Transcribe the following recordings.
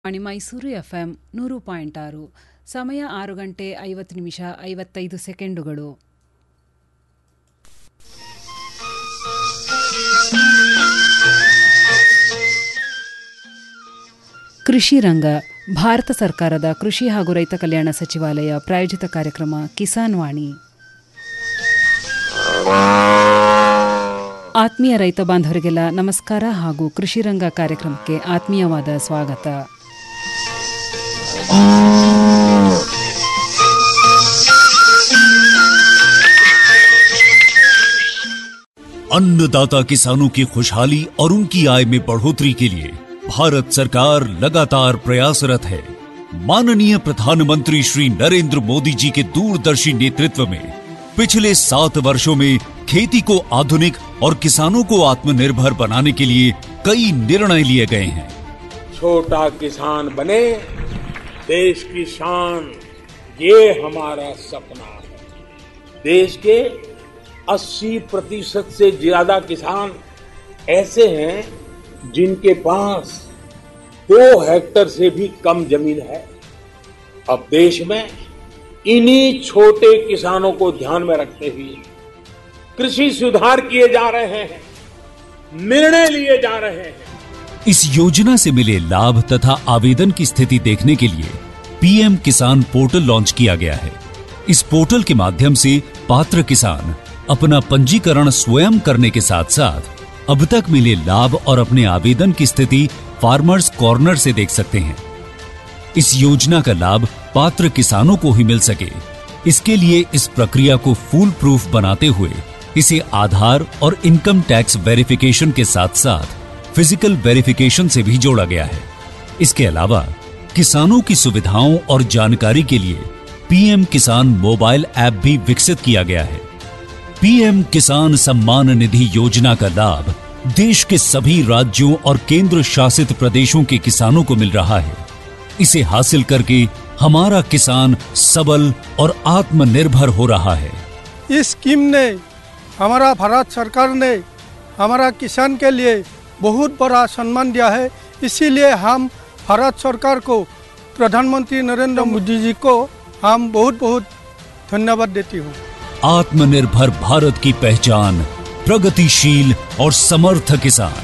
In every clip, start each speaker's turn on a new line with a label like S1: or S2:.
S1: ವಾಣಿ Mysuru F M ನೂರು point ಆರು ಸಮಯ ಆರು ಗಂಟೆ ಐವತ್ತು ನಿಮಿಷ ಐವತ್ತೈದು ಸೆಕೆಂಡುಗಳು ಕೃಷಿ ರಂಗ ಭಾರತ ಸರ್ಕಾರದ ಕೃಷಿ ಹಾಗೂ ರೈತ ಕಲ್ಯಾಣ ಸಚಿವಾಲಯ ಪ್ರಾಯೋಜಿತ ಕಾರ್ಯಕ್ರಮ ಕಿಸಾನ್ ವಾಣಿ ಆತ್ಮೀಯ ರೈತ ಬಾಂಧವರಿಗೆಲ್ಲ ನಮಸ್ಕಾರ ಹಾಗೂ ಕೃಷಿ ರಂಗ ಕಾರ್ಯಕ್ರಮಕ್ಕೆ ಆತ್ಮೀಯವಾದ ಸ್ವಾಗತ
S2: अन्नदाता किसानों की खुशहाली और उनकी आय में बढ़ोतरी के लिए भारत सरकार लगातार प्रयासरत है माननीय प्रधानमंत्री श्री नरेंद्र मोदी जी के दूरदर्शी नेतृत्व में पिछले सात वर्षों में खेती को आधुनिक और किसानों को आत्मनिर्भर बनाने के लिए कई निर्णय लिए गए हैं
S3: छोटा किसान बने देश की शान ये हमारा सपना है देश के 80 प्रतिशत से ज्यादा किसान ऐसे हैं जिनके पास दो हेक्टर से भी कम जमीन है अब देश में इन्हीं छोटे किसानों को ध्यान में रखते हुए कृषि सुधार किए जा रहे हैं निर्णय लिए जा रहे हैं
S2: इस योजना से मिले लाभ तथा आवेदन की स्थिति देखने के लिए पीएम किसान पोर्टल लॉन्च किया गया है इस पोर्टल के माध्यम से पात्र किसान अपना पंजीकरण स्वयं करने के साथ साथ अब तक मिले लाभ और अपने आवेदन की स्थिति फार्मर्स कॉर्नर से देख सकते हैं इस योजना का लाभ पात्र किसानों को ही मिल सके इसके लिए इस प्रक्रिया को फूल प्रूफ बनाते हुए इसे आधार और इनकम टैक्स वेरिफिकेशन के साथ साथ फिजिकल वेरिफिकेशन से भी जोड़ा गया है इसके अलावा किसानों की सुविधाओं और जानकारी के लिए पीएम किसान मोबाइल ऐप भी विकसित किया गया है पीएम किसान सम्मान निधि योजना का लाभ देश के सभी राज्यों और केंद्र शासित प्रदेशों के किसानों को मिल रहा है इसे हासिल करके हमारा किसान सबल और आत्मनिर्भर हो रहा है
S4: इस स्कीम ने हमारा भारत सरकार ने हमारा किसान के लिए बहुत बड़ा सम्मान दिया है इसीलिए हम भारत सरकार को प्रधानमंत्री नरेंद्र मोदी जी को हम बहुत बहुत धन्यवाद देती हूँ
S2: आत्मनिर्भर भारत की पहचान प्रगतिशील और समर्थ किसान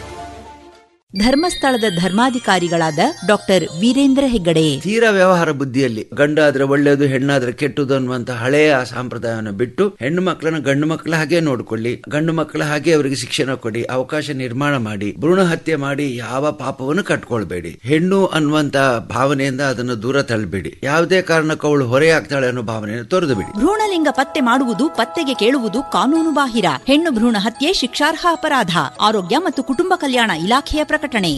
S5: ಧರ್ಮಸ್ಥಳದ ಧರ್ಮಾಧಿಕಾರಿಗಳಾದ ಡಾಕ್ಟರ್ ವೀರೇಂದ್ರ ಹೆಗ್ಗಡೆ
S6: ತೀರ ವ್ಯವಹಾರ ಬುದ್ಧಿಯಲ್ಲಿ ಗಂಡಾದ್ರೆ ಒಳ್ಳೆಯದು ಹೆಣ್ಣಾದ್ರೆ ಕೆಟ್ಟದು ಅನ್ನುವಂತ ಹಳೆಯ ಸಂಪ್ರದಾಯವನ್ನು ಬಿಟ್ಟು ಹೆಣ್ಣು ಮಕ್ಕಳನ್ನ ಗಂಡು ಮಕ್ಕಳ ಹಾಗೆ ನೋಡ್ಕೊಳ್ಳಿ ಗಂಡು ಮಕ್ಕಳ ಹಾಗೆ ಅವರಿಗೆ ಶಿಕ್ಷಣ ಕೊಡಿ ಅವಕಾಶ ನಿರ್ಮಾಣ ಮಾಡಿ ಭ್ರೂಣ ಹತ್ಯೆ ಮಾಡಿ ಯಾವ ಪಾಪವನ್ನು ಕಟ್ಕೊಳ್ಬೇಡಿ ಹೆಣ್ಣು ಅನ್ನುವಂತ ಭಾವನೆಯಿಂದ ಅದನ್ನು ದೂರ ತಳ್ಳಬೇಡಿ ಯಾವುದೇ ಕಾರಣಕ್ಕೂ ಅವಳು ಹೊರೆಯಾಗ್ತಾಳೆ ಅನ್ನೋ ಭಾವನೆಯನ್ನು ತೊರೆದು ಬಿಡಿ
S5: ಭ್ರೂಣಲಿಂಗ ಪತ್ತೆ ಮಾಡುವುದು ಪತ್ತೆಗೆ ಕೇಳುವುದು ಕಾನೂನು ಬಾಹಿರ ಹೆಣ್ಣು ಭ್ರೂಣ ಹತ್ಯೆ ಶಿಕ್ಷಾರ್ಹ ಅಪರಾಧ ಆರೋಗ್ಯ ಮತ್ತು ಕುಟುಂಬ ಕಲ್ಯಾಣ ಇಲಾಖೆಯ ಪ್ರಕಟಣೆ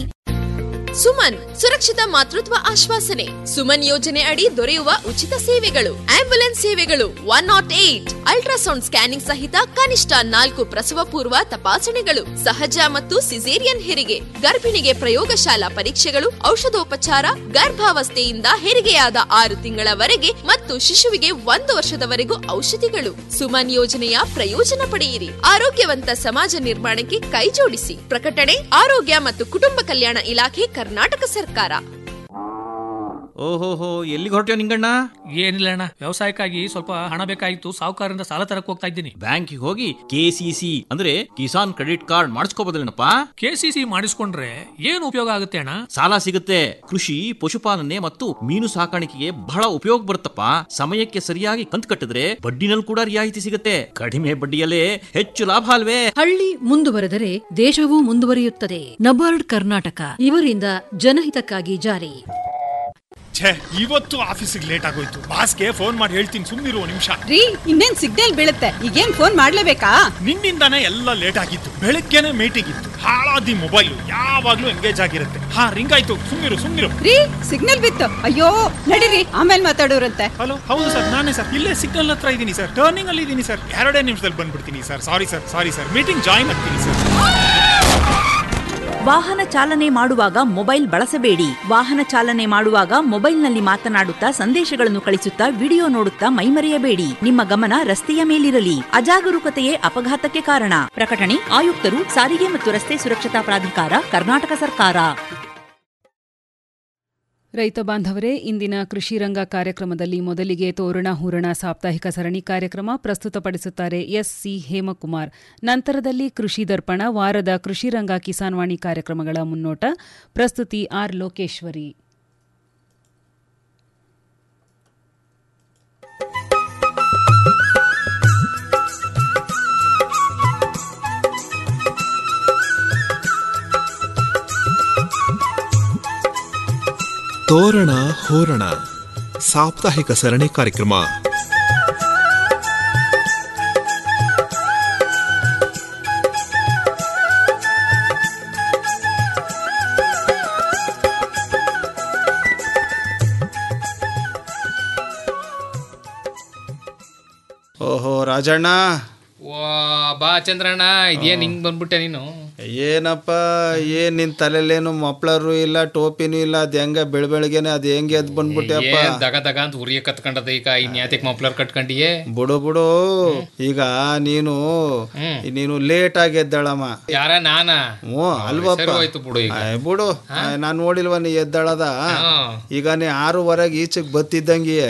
S7: ಸುಮನ್ ಸುರಕ್ಷಿತ ಮಾತೃತ್ವ ಆಶ್ವಾಸನೆ ಸುಮನ್ ಯೋಜನೆ ಅಡಿ ದೊರೆಯುವ ಉಚಿತ ಸೇವೆಗಳು ಆಂಬ್ಯುಲೆನ್ಸ್ ಸೇವೆಗಳು one nought eight ultrasound scanning ಸಹಿತ ಕನಿಷ್ಠ ನಾಲ್ಕು ಪ್ರಸವ ಪೂರ್ವ ತಪಾಸಣೆಗಳು ಸಹಜ ಮತ್ತು ಸಿಸೇರಿಯನ್ ಹೆರಿಗೆ ಗರ್ಭಿಣಿಗೆ ಪ್ರಯೋಗಶಾಲಾ ಪರೀಕ್ಷೆಗಳು ಔಷಧೋಪಚಾರ ಗರ್ಭಾವಸ್ಥೆಯಿಂದ ಹೆರಿಗೆಯಾದ ಆರು ತಿಂಗಳವರೆಗೆ ಮತ್ತು ಶಿಶುವಿಗೆ ಒಂದು ವರ್ಷದವರೆಗೂ ಔಷಧಿಗಳು ಸುಮನ್ ಯೋಜನೆಯ ಪ್ರಯೋಜನ ಪಡೆಯಿರಿ ಆರೋಗ್ಯವಂತ ಸಮಾಜ ನಿರ್ಮಾಣಕ್ಕೆ ಕೈಜೋಡಿಸಿ ಪ್ರಕಟಣೆ ಆರೋಗ್ಯ ಮತ್ತು ಕುಟುಂಬ ಕಲ್ಯಾಣ ಇಲಾಖೆ ಕರ್ನಾಟಕ ಸರ್ಕಾರ
S8: ಓಹೋಹೋ ಎಲ್ಲಿಗೆ ಹೊರಟ್ಯೋ ನಿಂಗಣ್ಣ
S9: ಏನಿಲ್ಲ ಅಣ್ಣ ವ್ಯವಸಾಯಕ್ಕಾಗಿ ಸ್ವಲ್ಪ ಹಣ ಬೇಕಾಗಿತ್ತು ಸಾಹುಕಾರರಿಂದ ಸಾಲ ತರಕ್ ಹೋಗ್ತಾ ಇದ್ದೀನಿ
S8: ಬ್ಯಾಂಕಿಗೆ ಹೋಗಿ ಕೆಸಿಸಿ ಅಂದ್ರೆ ಕಿಸಾನ್ ಕ್ರೆಡಿಟ್ ಕಾರ್ಡ್ ಮಾಡಿಸ್ಕೋಬೋದಲ್ಲೇನಪ್ಪ
S9: ಕೆಸಿಸಿ ಮಾಡಿಸ್ಕೊಂಡ್ರೆ ಏನು ಉಪಯೋಗ ಆಗುತ್ತೆ ಅಣ್ಣ
S8: ಸಾಲ ಸಿಗುತ್ತೆ ಕೃಷಿ ಪಶುಪಾಲನೆ ಮತ್ತು ಮೀನು ಸಾಕಾಣಿಕೆಗೆ ಬಹಳ ಉಪಯೋಗ ಬರುತ್ತಪ್ಪ ಸಮಯಕ್ಕೆ ಸರಿಯಾಗಿ ಕಂತು ಕಟ್ಟಿದ್ರೆ ಬಡ್ಡಿನಲ್ಲಿ ಕೂಡ ರಿಯಾಯಿತಿ ಸಿಗುತ್ತೆ ಕಡಿಮೆ ಬಡ್ಡಿಯಲ್ಲೇ ಹೆಚ್ಚು ಲಾಭ ಅಲ್ವೇ
S10: ಹಳ್ಳಿ ಮುಂದುವರೆದರೆ ದೇಶವೂ ಮುಂದುವರಿಯುತ್ತದೆ ನಬಾರ್ಡ್ ಕರ್ನಾಟಕ ಇವರಿಂದ ಜನಹಿತಕ್ಕಾಗಿ ಜಾರಿ
S11: ಛೇ ಇವತ್ತು ಆಫೀಸಿಗೆ ಲೇಟ್ ಆಗೋಯ್ತು ಬಾಸ್ಗೆ ಫೋನ್ ಮಾಡಿ ಹೇಳ್ತೀನಿ ಸುಮ್ಮನಿರು ನಿಮಿಷ
S12: ರೀ ಇನ್ನೇನ್ ಸಿಗ್ನಲ್ ಬೀಳುತ್ತೆ ಈಗೇನ್ ಫೋನ್ ಮಾಡ್ಲೇಬೇಕಾ
S11: ನಿನ್ನಿಂದಾನೇ ಎಲ್ಲ ಲೇಟ್ ಆಗಿತ್ತು ಬೆಳಗ್ಗೆನೆ ಮೀಟಿಂಗ್ ಇತ್ತು ಹಾಳಾದಿ ಮೊಬೈಲ್ ಯಾವಾಗ್ಲೂ ಎಂಗೇಜ್ ಆಗಿರುತ್ತೆ ಹಾ ರಿಂಗ್ ಆಯ್ತು ಸುಮ್ಮನಿರು ಸುಮ್ಮನಿರು
S12: ರೀ ಸಿಗ್ನಲ್ ಬಿತ್ತು ಅಯ್ಯೋ ನಡೀರಿ ಆಮೇಲೆ ಮಾತಾಡೋರಂತೆ
S11: ಹಲೋ ಹೌದು ಸರ್ ನಾನೇ ಸರ್ ಇಲ್ಲೇ ಸಿಗ್ನಲ್ ಹತ್ರ ಇದ್ದೀನಿ ಸರ್ ಟರ್ನಿಂಗ್ ಅಲ್ಲಿ ಇದ್ದೀನಿ ಸರ್ ಎರಡೇ ನಿಮಿಷದಲ್ಲಿ ಬಂದ್ಬಿಡ್ತೀನಿ sir sorry sir sorry sir meeting join ಆಗ್ತೀನಿ ಸರ್
S5: ವಾಹನ ಚಾಲನೆ ಮಾಡುವಾಗ ಮೊಬೈಲ್ ಬಳಸಬೇಡಿ ವಾಹನ ಚಾಲನೆ ಮಾಡುವಾಗ ಮೊಬೈಲ್ನಲ್ಲಿ ಮಾತನಾಡುತ್ತಾ ಸಂದೇಶಗಳನ್ನು ಕಳಿಸುತ್ತಾ ವಿಡಿಯೋ ನೋಡುತ್ತಾ ಮೈಮರೆಯಬೇಡಿ ನಿಮ್ಮ ಗಮನ ರಸ್ತೆಯ ಮೇಲಿರಲಿ ಅಜಾಗರೂಕತೆಯೇ ಅಪಘಾತಕ್ಕೆ ಕಾರಣ ಪ್ರಕಟಣೆ ಆಯುಕ್ತರು ಸಾರಿಗೆ ಮತ್ತು ರಸ್ತೆ ಸುರಕ್ಷತಾ ಪ್ರಾಧಿಕಾರ ಕರ್ನಾಟಕ ಸರ್ಕಾರ
S1: ರೈತ ಬಾಂಧವರೇ ಇಂದಿನ ಕೃಷಿ ರಂಗ ಕಾರ್ಯಕ್ರಮದಲ್ಲಿ ಮೊದಲಿಗೆ ತೋರಣ ಹೂರಣ ಸಾಪ್ತಾಹಿಕ ಸರಣಿ ಕಾರ್ಯಕ್ರಮ ಪ್ರಸ್ತುತಪಡಿಸುತ್ತಾರೆ ಎಸ್ಸಿ ಹೇಮಕುಮಾರ್ ನಂತರದಲ್ಲಿ ಕೃಷಿ ದರ್ಪಣ ವಾರದ ಕೃಷಿ ರಂಗ ಕಿಸಾನ್ ವಾಣಿ ಕಾರ್ಯಕ್ರಮಗಳ ಮುನ್ನೋಟ ಪ್ರಸ್ತುತಿ ಆರ್ ಲೋಕೇಶ್ವರಿ
S13: ತೋರಣ ಹೋರಣ ಸಾಪ್ತಾಹಿಕ ಸರಣಿ ಕಾರ್ಯಕ್ರಮ
S14: ಓಹೋ ರಾಜಣ್ಣ
S15: ವಾ ಬಾ ಚಂದ್ರಣ್ಣ ಇದೇನ್ ಹಿಂಗ್ ಬಂದ್ಬಿಟ್ಟೆ ನೀನು
S14: ಏನಪ್ಪ ಏನ್ ನಿನ್ ತಲೆಲೇನು ಮಪ್ಳರು ಇಲ್ಲ ಟೋಪಿನೂ ಇಲ್ಲ ಅದ್ ಹೆಂಗ ಬೆಳ ಬೆಳಗ್ಗೆನೆ ಅದ್ ಹೆಂಗೆ ಎದ್ ಬಂದ್ಬಿಟ್ಟೆಪ್ಪ
S15: ಏನ್ ದಗ ದಗ ಅಂತ ಉರಿಯ ಕತ್ಕೊಂಡದ ಈಗ ಇನ್ ಯಾತಿಕ್ ಮಫ್ಲರ್ ಕಟ್ಕೊಂಡಿಯೇ
S14: ಬಿಡು ಬಿಡು ಈಗ ನೀನು ನೀನು ಲೇಟ್ ಆಗಿ ಎದ್ದಳಮ್ಮ
S15: ಯಾರ ನಾನ
S14: ಹ್ಞೂ ಅಲ್ವಪ್ಪ
S15: ಸರಿ ಹೋಯ್ತು ಬಿಡು ಈಗ
S14: ಆಯ್ ಬಿಡು ನಾನು ನೋಡಿಲ್ವ ನೀ ಎದ್ದಳದ ಈಗ ನೀ ಆರೂವರೆಗೆ ಈಚೆಗೆ ಬತ್ತಿದ್ದಂಗಿಯೇ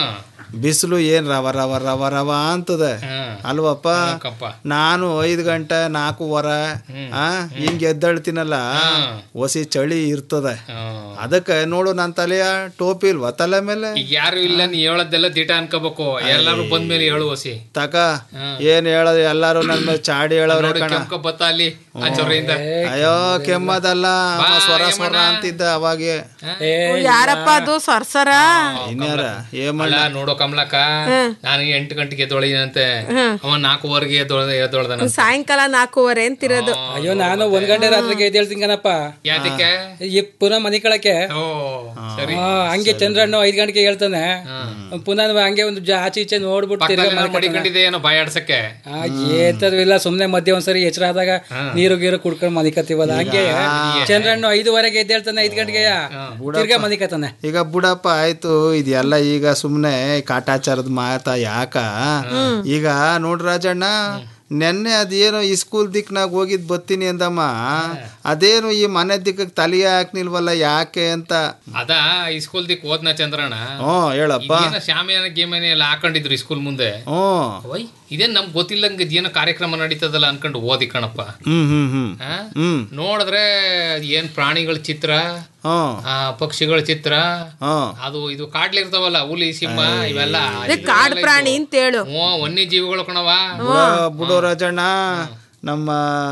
S14: ಬಿಸಿಲು ಏನ್ ರವ ರವ ರವ ರವ ಅಂತದೆ ಅಲ್ವಪ್ಪ ನಾನು ಐದು ಗಂಟೆ ನಾಲ್ಕೂವರೆ ಆ ಹಿಂಗ್ ಎದ್ದಳ್ತೀನಲ್ಲ ಒಸಿ ಚಳಿ ಇರ್ತದೆ ಅದಕ್ಕೆ ನೋಡು ನನ್ನ ತಲೆಯ ಟೋಪಿ ಇಲ್ವಾ ತಲೆ ಮೇಲೆ
S15: ಈಗ ಯಾರು ಇಲ್ಲ ನೀ ಹೇಳೋದೆಲ್ಲ ದಿಟ ಅನ್ಕೋಬೇಕು ಎಲ್ಲಾರು ಬಂದ್ಮೇಲೆ ಹೇಳು ಹೊಸಿ
S14: ತಕ ಏನ್ ಹೇಳೋದು ಎಲ್ಲಾರು ನನ್ನ ಮೇಲೆ ಚಾಡಿ ಹೇಳವ್ರೆ
S15: ನೋಡಿ
S14: ಕಣ
S15: ಕೆಂಪ್ಕ ಬತ್ತ ಅಲ್ಲಿ ಆ ಚೊರೆಯಿಂದ
S14: ಅಯ್ಯೋ ಕೆಮ್ಮದಲ್ಲ ಅವ ಸ್ವರ ಸ್ವರ ಅಂತಿದ್ದ ಅವಾಗೆ
S16: ಯಾರಪ್ಪ ಅದು ಸರ್ಸರ
S14: ಇನ್ಯಾರ ಏನ್
S15: ಅಲ್ಲ ನೋಡೋ ಕಮಲಕ್ಕ ನಾನು ಎಂಟು ಗಂಟೆಗೆ ಎದ್ದೊಳಿದಂತೆ ಅವ ನಾಲ್ಕುವರೆಗೆ ಎದ್ದೊಳ್ದ ಎದ್ದೊಳ್ದನ
S16: ಸಾಯಂಕಾಲ ನಾಲ್ಕೂವರೆ ಅಂತಿರೋದು
S9: ಅಯ್ಯೋ ನಾನು ಒಂದ್ ಗಂಟೆ ರಾತ್ರಿಗೆ ಎದ್ದೇಳ್ತೀನಿ ಕಣಪ್ಪ
S15: ಯಾತಕ್ಕೆ
S9: ಈ ಪುನಃ ಮನೆ ಕಳಕ್ಕೆ
S15: ಸರಿ
S9: ಆ, ಹಂಗೆ ಚಂದ್ರಣ್ಣ ಐದ್ ಗಂಟೆಗೆ ಹೇಳ್ತಾನೆ ಪುನಃ ಹಂಗೆ ಒಂದು ಜಾ- ಆಚೆ ಈಚೆ ನೋಡ್ಬಿಟ್ಟು ತಿರ್ಗಾ
S15: ಪಕ್ಕದಲ್ಲಿ
S9: ಮಲ್ಕೊತಾನೆ.
S15: ಮಡಿಕೊಂಡಿದೆ ಏನೋ ಬಾಯಾಡ್ಸಕ್ಕೆ
S9: ಆ, ಏತದು ಇಲ್ಲ ಸುಮ್ನೆ ಮಧ್ಯೆ ಒಂದ್ಸರಿ ಎಚ್ಚರ ಆದಾಗ ನೀರು ಗೀರು ಕುಡ್ಕೊಂಡು ಮಲಿಕತ್ತೀವಲ್ಲ ಹಂಗೆ ಚಂದ್ರಣ್ಣ ಐದುವರೆಗೆ ಎದ್ದೇಳ್ತಾನೆ ಐದ್ ಗಂಟೆಗೆ ತಿರ್ಗಾ ಮಲಿಕತಾನೆ
S14: ಈಗ ಬುಡಪ್ಪ ಆಯ್ತು ಇದೆಲ್ಲ ಈಗ ಸುಮ್ನೆ ಕಾಟಾಚಾರದ ಮಾತಾ ಯಾಕ ಈಗ ನೋಡ್ ರಾಜಣ್ಣ ನೆನ್ನೆ ಅದೇನೋ ಈ ಸ್ಕೂಲ್ ದಿಕ್ನಾಗ ಹೋಗಿದ್ ಬತ್ತೀನಿ ಅಂದಮ್ಮ ಅದೇನು ಈ ಮನೆ ದಿಕ್ಕಕ್ಕೆ ತಲೆಯ ಹಾಕ್ನಿಲ್ವಲ್ಲ ಯಾಕೆ ಅಂತ
S15: ಅದ ಈ ಸ್ಕೂಲ್ ದಿಕ್ ಹೋದ್ನ ಚಂದ್ರಣ್ಣ
S14: ಹ್ಞೂ ಹೇಳಪ್ಪ
S15: ಇದೇನೋ ಶಾಮಿಯಾನ ಗೇಮನೆ ಎಲ್ಲ ಹಾಕೊಂಡಿದ್ರು ಸ್ಕೂಲ್ ಮುಂದೆ
S14: ಹ್ಞೂ
S15: ಓಯ್ ಇದೇನ್ ನಮ್ಗೆ ಗೊತ್ತಿಲ್ಲಂಗ ಏನೋ ಕಾರ್ಯಕ್ರಮ ನಡೀತದಲ್ಲ ಅನ್ಕೊಂಡು ಓದಿ ಕಣಪ್ಪ
S14: ಹ್ಮ್ ಹ್ಮ್ ಹ್ಮ್
S15: ಆ?
S14: ಹ್ಮ್
S15: ನೋಡಿದ್ರೆ ಅದ್ ಏನ್ ಪ್ರಾಣಿಗಳ ಚಿತ್ರ
S14: ಹ್ಮ್
S15: ಆ, ಪಕ್ಷಿಗಳ ಚಿತ್ರ
S14: ಹ್ಮ್
S15: ಅದು ಇದು ಕಾಡ್ಲಿರ್ತಾವಲ್ಲ ಹುಲಿ ಸಿಂಹ ಇವೆಲ್ಲ
S16: ಕಾಡ್ ಪ್ರಾಣಿ ಅಂತ ಹೇಳು
S15: ಹ್ಞೂ ವನ್ಯಜೀವಿಗಳು ಕಣವ
S14: ಬುಡ ಬುಡೋ ರಾಜಣ್ಣ ನಮ್ಮ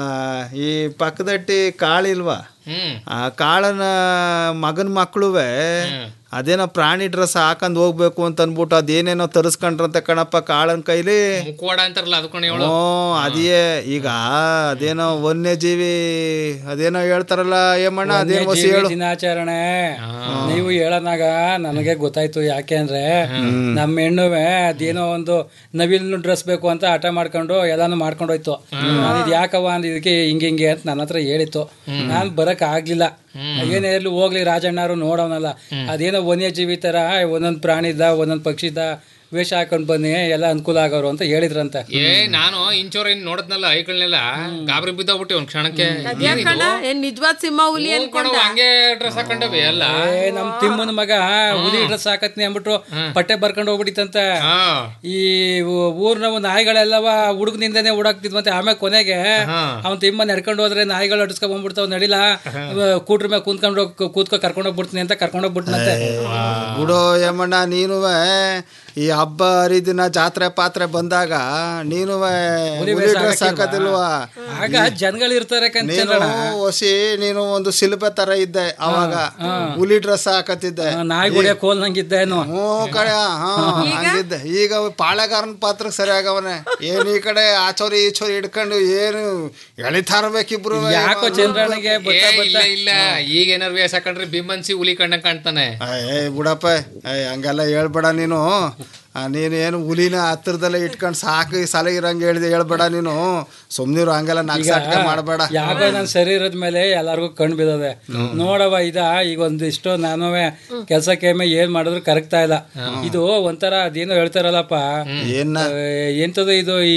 S14: ಈ ಪಕ್ಕದಟ್ಟಿ ಕಾಳಿಲ್ವಾ
S15: ಹ್ಮ್
S14: ಆ ಕಾಳನ ಮಗನ ಮಕ್ಳುವೆ ಅದೇನೋ ಪ್ರಾಣಿ ಡ್ರೆಸ್ ಹಾಕೊಂಡ್ ಹೋಗ್ಬೇಕು ಅಂತ ಅನ್ಬಿಟ್ಟು ಅದೇನೇನೋ ತರಿಸ್ಕೊಂಡ್ರಂತೆ ಕಣಪ್ಪ ಕಾಳನ್ ಕೈಲಿ
S15: ಮುಖವಾಡ ಅಂತಾರಲ್ಲ ಅದು ಕಣ ಹೇಳು
S14: ಹ್ಞೂ ಅದೇ ಈಗ ಅದೇನೋ ವನ್ಯಜೀವಿ ಅದೇನೋ ಹೇಳ್ತಾರಲ್ಲ ಏಮಣ್ಣ ಅದೇನೋ ಹೊಸಿ
S9: ವನ್ಯಜೀವಿ
S14: ಹೇಳು
S9: ದಿನಾಚರಣೆ ನೀವು ಹೇಳನಾಗ ನನಗೆ ಗೊತ್ತಾಯ್ತು ಯಾಕೆ ಅಂದ್ರೆ ನಮ್ಮ ಹೆಣ್ಣುವೆ ಅದೇನೋ ಒಂದು ನವಿಲ್ ಡ್ರೆಸ್ ಬೇಕು ಅಂತ ಹಠ ಮಾಡ್ಕೊಂಡು ಎಲ್ಲಾನು ಮಾಡ್ಕೊಂಡು ಹೋಯ್ತು ನಾನು ಇದು ಯಾಕವ್ವ ಅಂದ್ ಇದಕ್ಕೆ ಹಿಂಗೆ ಹಿಂಗೆ ಅಂತ ನನ್ನ ಹತ್ರ ಹೇಳಿತ್ತು ನಾನ್ ಬರಕ್ ಆಗ್ಲಿಲ್ಲ ಏನೇ ಇರ್ಲಿ ಹೋಗ್ಲಿ ರಾಜಣ್ಣರು ನೋಡವನಲ್ಲ ಅದೇನೋ ವನ್ಯಜೀವಿ ತರ ಒಂದೊಂದ್ ಪ್ರಾಣಿದ ಒಂದೊಂದ್ ಪಕ್ಷಿದ ವೇಷ ಹಾಕೊಂಡ್ ಬನ್ನಿ ಎಲ್ಲ ಅನುಕೂಲ ಆಗೋರು ಅಂತ ಹೇಳಿದ್ರಂತೆ
S15: ಏ ನಾನು ಇಂಚೋರ ಇನ್ ನೋಡದ್ನಲ್ಲ ಐಗಳನ್ನೆಲ್ಲ ಗಾಬರಿ ಬಿದ್ದೋಗ್ಬಿಟ್ಟೆ ಒಂದ್ ಕ್ಷಣಕ್ಕೆ
S16: ಅದ್ಯಾಕಣ್ಣ ಏನ್ ನಿಜವಾದ ಸಿಂಹ ಹುಲಿ ಅನ್ಕೊಂಡ
S15: ಹಂಗೆ ಡ್ರೆಸ್ ಹಾಕೊಂಡವೆ ಎಲ್ಲ
S9: ಏ ನಮ್ ತಿಮ್ಮನ ಮಗ ಹುಲಿ ಡ್ರೆಸ್ ಹಾಕತ್ನಿ ಅಂದ್ಬಿಟ್ಟು ಪಟ್ಟೆ ಬರ್ಕೊಂಡು ಹೋಗ್ಬಿಟ್ಟಿತ್ತಂತ ಈ ಊ- ಊರ್ನವು ನಾಯಿಗಳೆಲ್ಲವ ಹುಡುಗನಿಂದನೇ ಓಡಾಕ್ತಿದ್ವಂತೆ ಆಮೇಲೆ ಕೊನೆಗೆ ಅವ್ನ್ ತಿಮ್ಮ ನಡ್ಕೊಂಡು ಹೋದ್ರೆ ನಾಯಿಗಳು ಅಡಿಸ್ಕೊಂಡ್ ಬಂದ್ಬಿಡ್ತಾವ್ ನಡಿಲ್ಲ ಕೂಟ್ರ ಮೇಲೆ ಕುಂತ್ಕೊಂಡು ಹೋಗ್- ಕೂತ್ಕೊ ಕರ್ಕೊಂಡು ಹೋಗ್ಬಿಡ್ತೀನಿ ಅಂತ ಕರ್ಕೊಂಡು ಹೋಗ್ಬಿಡ್ತಂತೆ
S14: ಬಿಡೋ ಯಮಣ್ಣ ನೀನುವೆ ಈ ಹಬ್ಬ ಹರಿದಿನ ಜಾತ್ರೆ ಪಾತ್ರೆ ಬಂದಾಗ ನೀನುವೆ
S9: ಹುಲಿ
S14: ಹುಲಿ
S9: ವೇಷ
S14: ಡ್ರೆಸ್
S9: ಹಾಕಿಲ್ವಾ?
S14: ಹಾಕೋದಿಲ್ವಾ
S9: ಆಗ ಜನಗಳು ಇರ್ತಾರೆ ಕಣ್
S14: ನೀನು
S9: ಚಂದ್ರಣ್ಣ.
S14: ಹೊಸಿ ನೀನು ಒಂದು ಶಿಲ್ಪೆ ತರ ಇದ್ದೆ ಅವಾಗ ಹುಲಿ ಡ್ರೆಸ್ ಹಾಕತ್ತಿದ್ದೆ
S9: ನಾಯಿ ಗುಡಿಯ ಕೋಲ್ ನಂಗಿದ್ದೇನು
S14: ಹ್ಞೂ ಕಡೆ ಹಾ ಹಂಗಿದ್ದೆ ಈಗ ಪಾಳೆಗಾರನ ಪಾತ್ರ ಸರಿ ಆಗವನೆ ಏನ್ ಈ ಕಡೆ ಆಚೋರಿ ಈಚೋರಿ ಹಿಡ್ಕೊಂಡು ಏನು ಎಳಿತಾರಬೇಕಿಬ್ರು
S9: ಯಾಕೋ ಚಂದ್ರನಿಗೆ
S15: ಏ, ಇಲ್ಲ ಇಲ್ಲ ಈಗ ಏನಾರು ವೇಷ ಹಾಕೊಂಡ್ರೆ ಬಿಮ್ಮನ್ಸಿ ಹುಲಿ ಕಂಡಂಗ್ ಕಾಣ್ತಾನೆ
S14: ಏ ಬಿಡಪ್ಪ ಏ ಹಂಗೆಲ್ಲ ಹೇಳ್ಬೇಡ ನೀನು ಆ, ನೀನು ಏನು ಹುಲಿನ ಹತ್ರದಲ್ಲೇ ಇಟ್ಕೊಂಡು ಸಾಕು ಈ ಸಲ ಇರಂಗೆ ಹೇಳಿದೆ ಹೇಳ್ಬೇಡ ನೀನು ಸುಮ್ನಿರು ಹಂಗೆಲ್ಲ ನಗ್ಸಾಟ್ಕೆ ಮಾಡಬೇಡ
S9: ಯಾಕೋ ನನ್ನ ಶರೀರದ ಮೇಲೆ ಎಲ್ಲಾರ್ಗು ಕಣ್ ಬಿದ್ದದೆ ನೋಡವ ಇದ ಈಗ ಒಂದಿಷ್ಟು ನಾನು ಕೆಲ್ಸಕ್ಕೆ ಏನ್ ಮಾಡಿದ್ರು ಕರಗ್ತಾ ಇಲ್ಲ ಇದು ಒಂಥರ ಅದೇನೋ ಹೇಳ್ತಾರಲ್ಲಪ್ಪ
S14: ಏನ್ನ
S9: ಎಂತದು ಇದು ಈ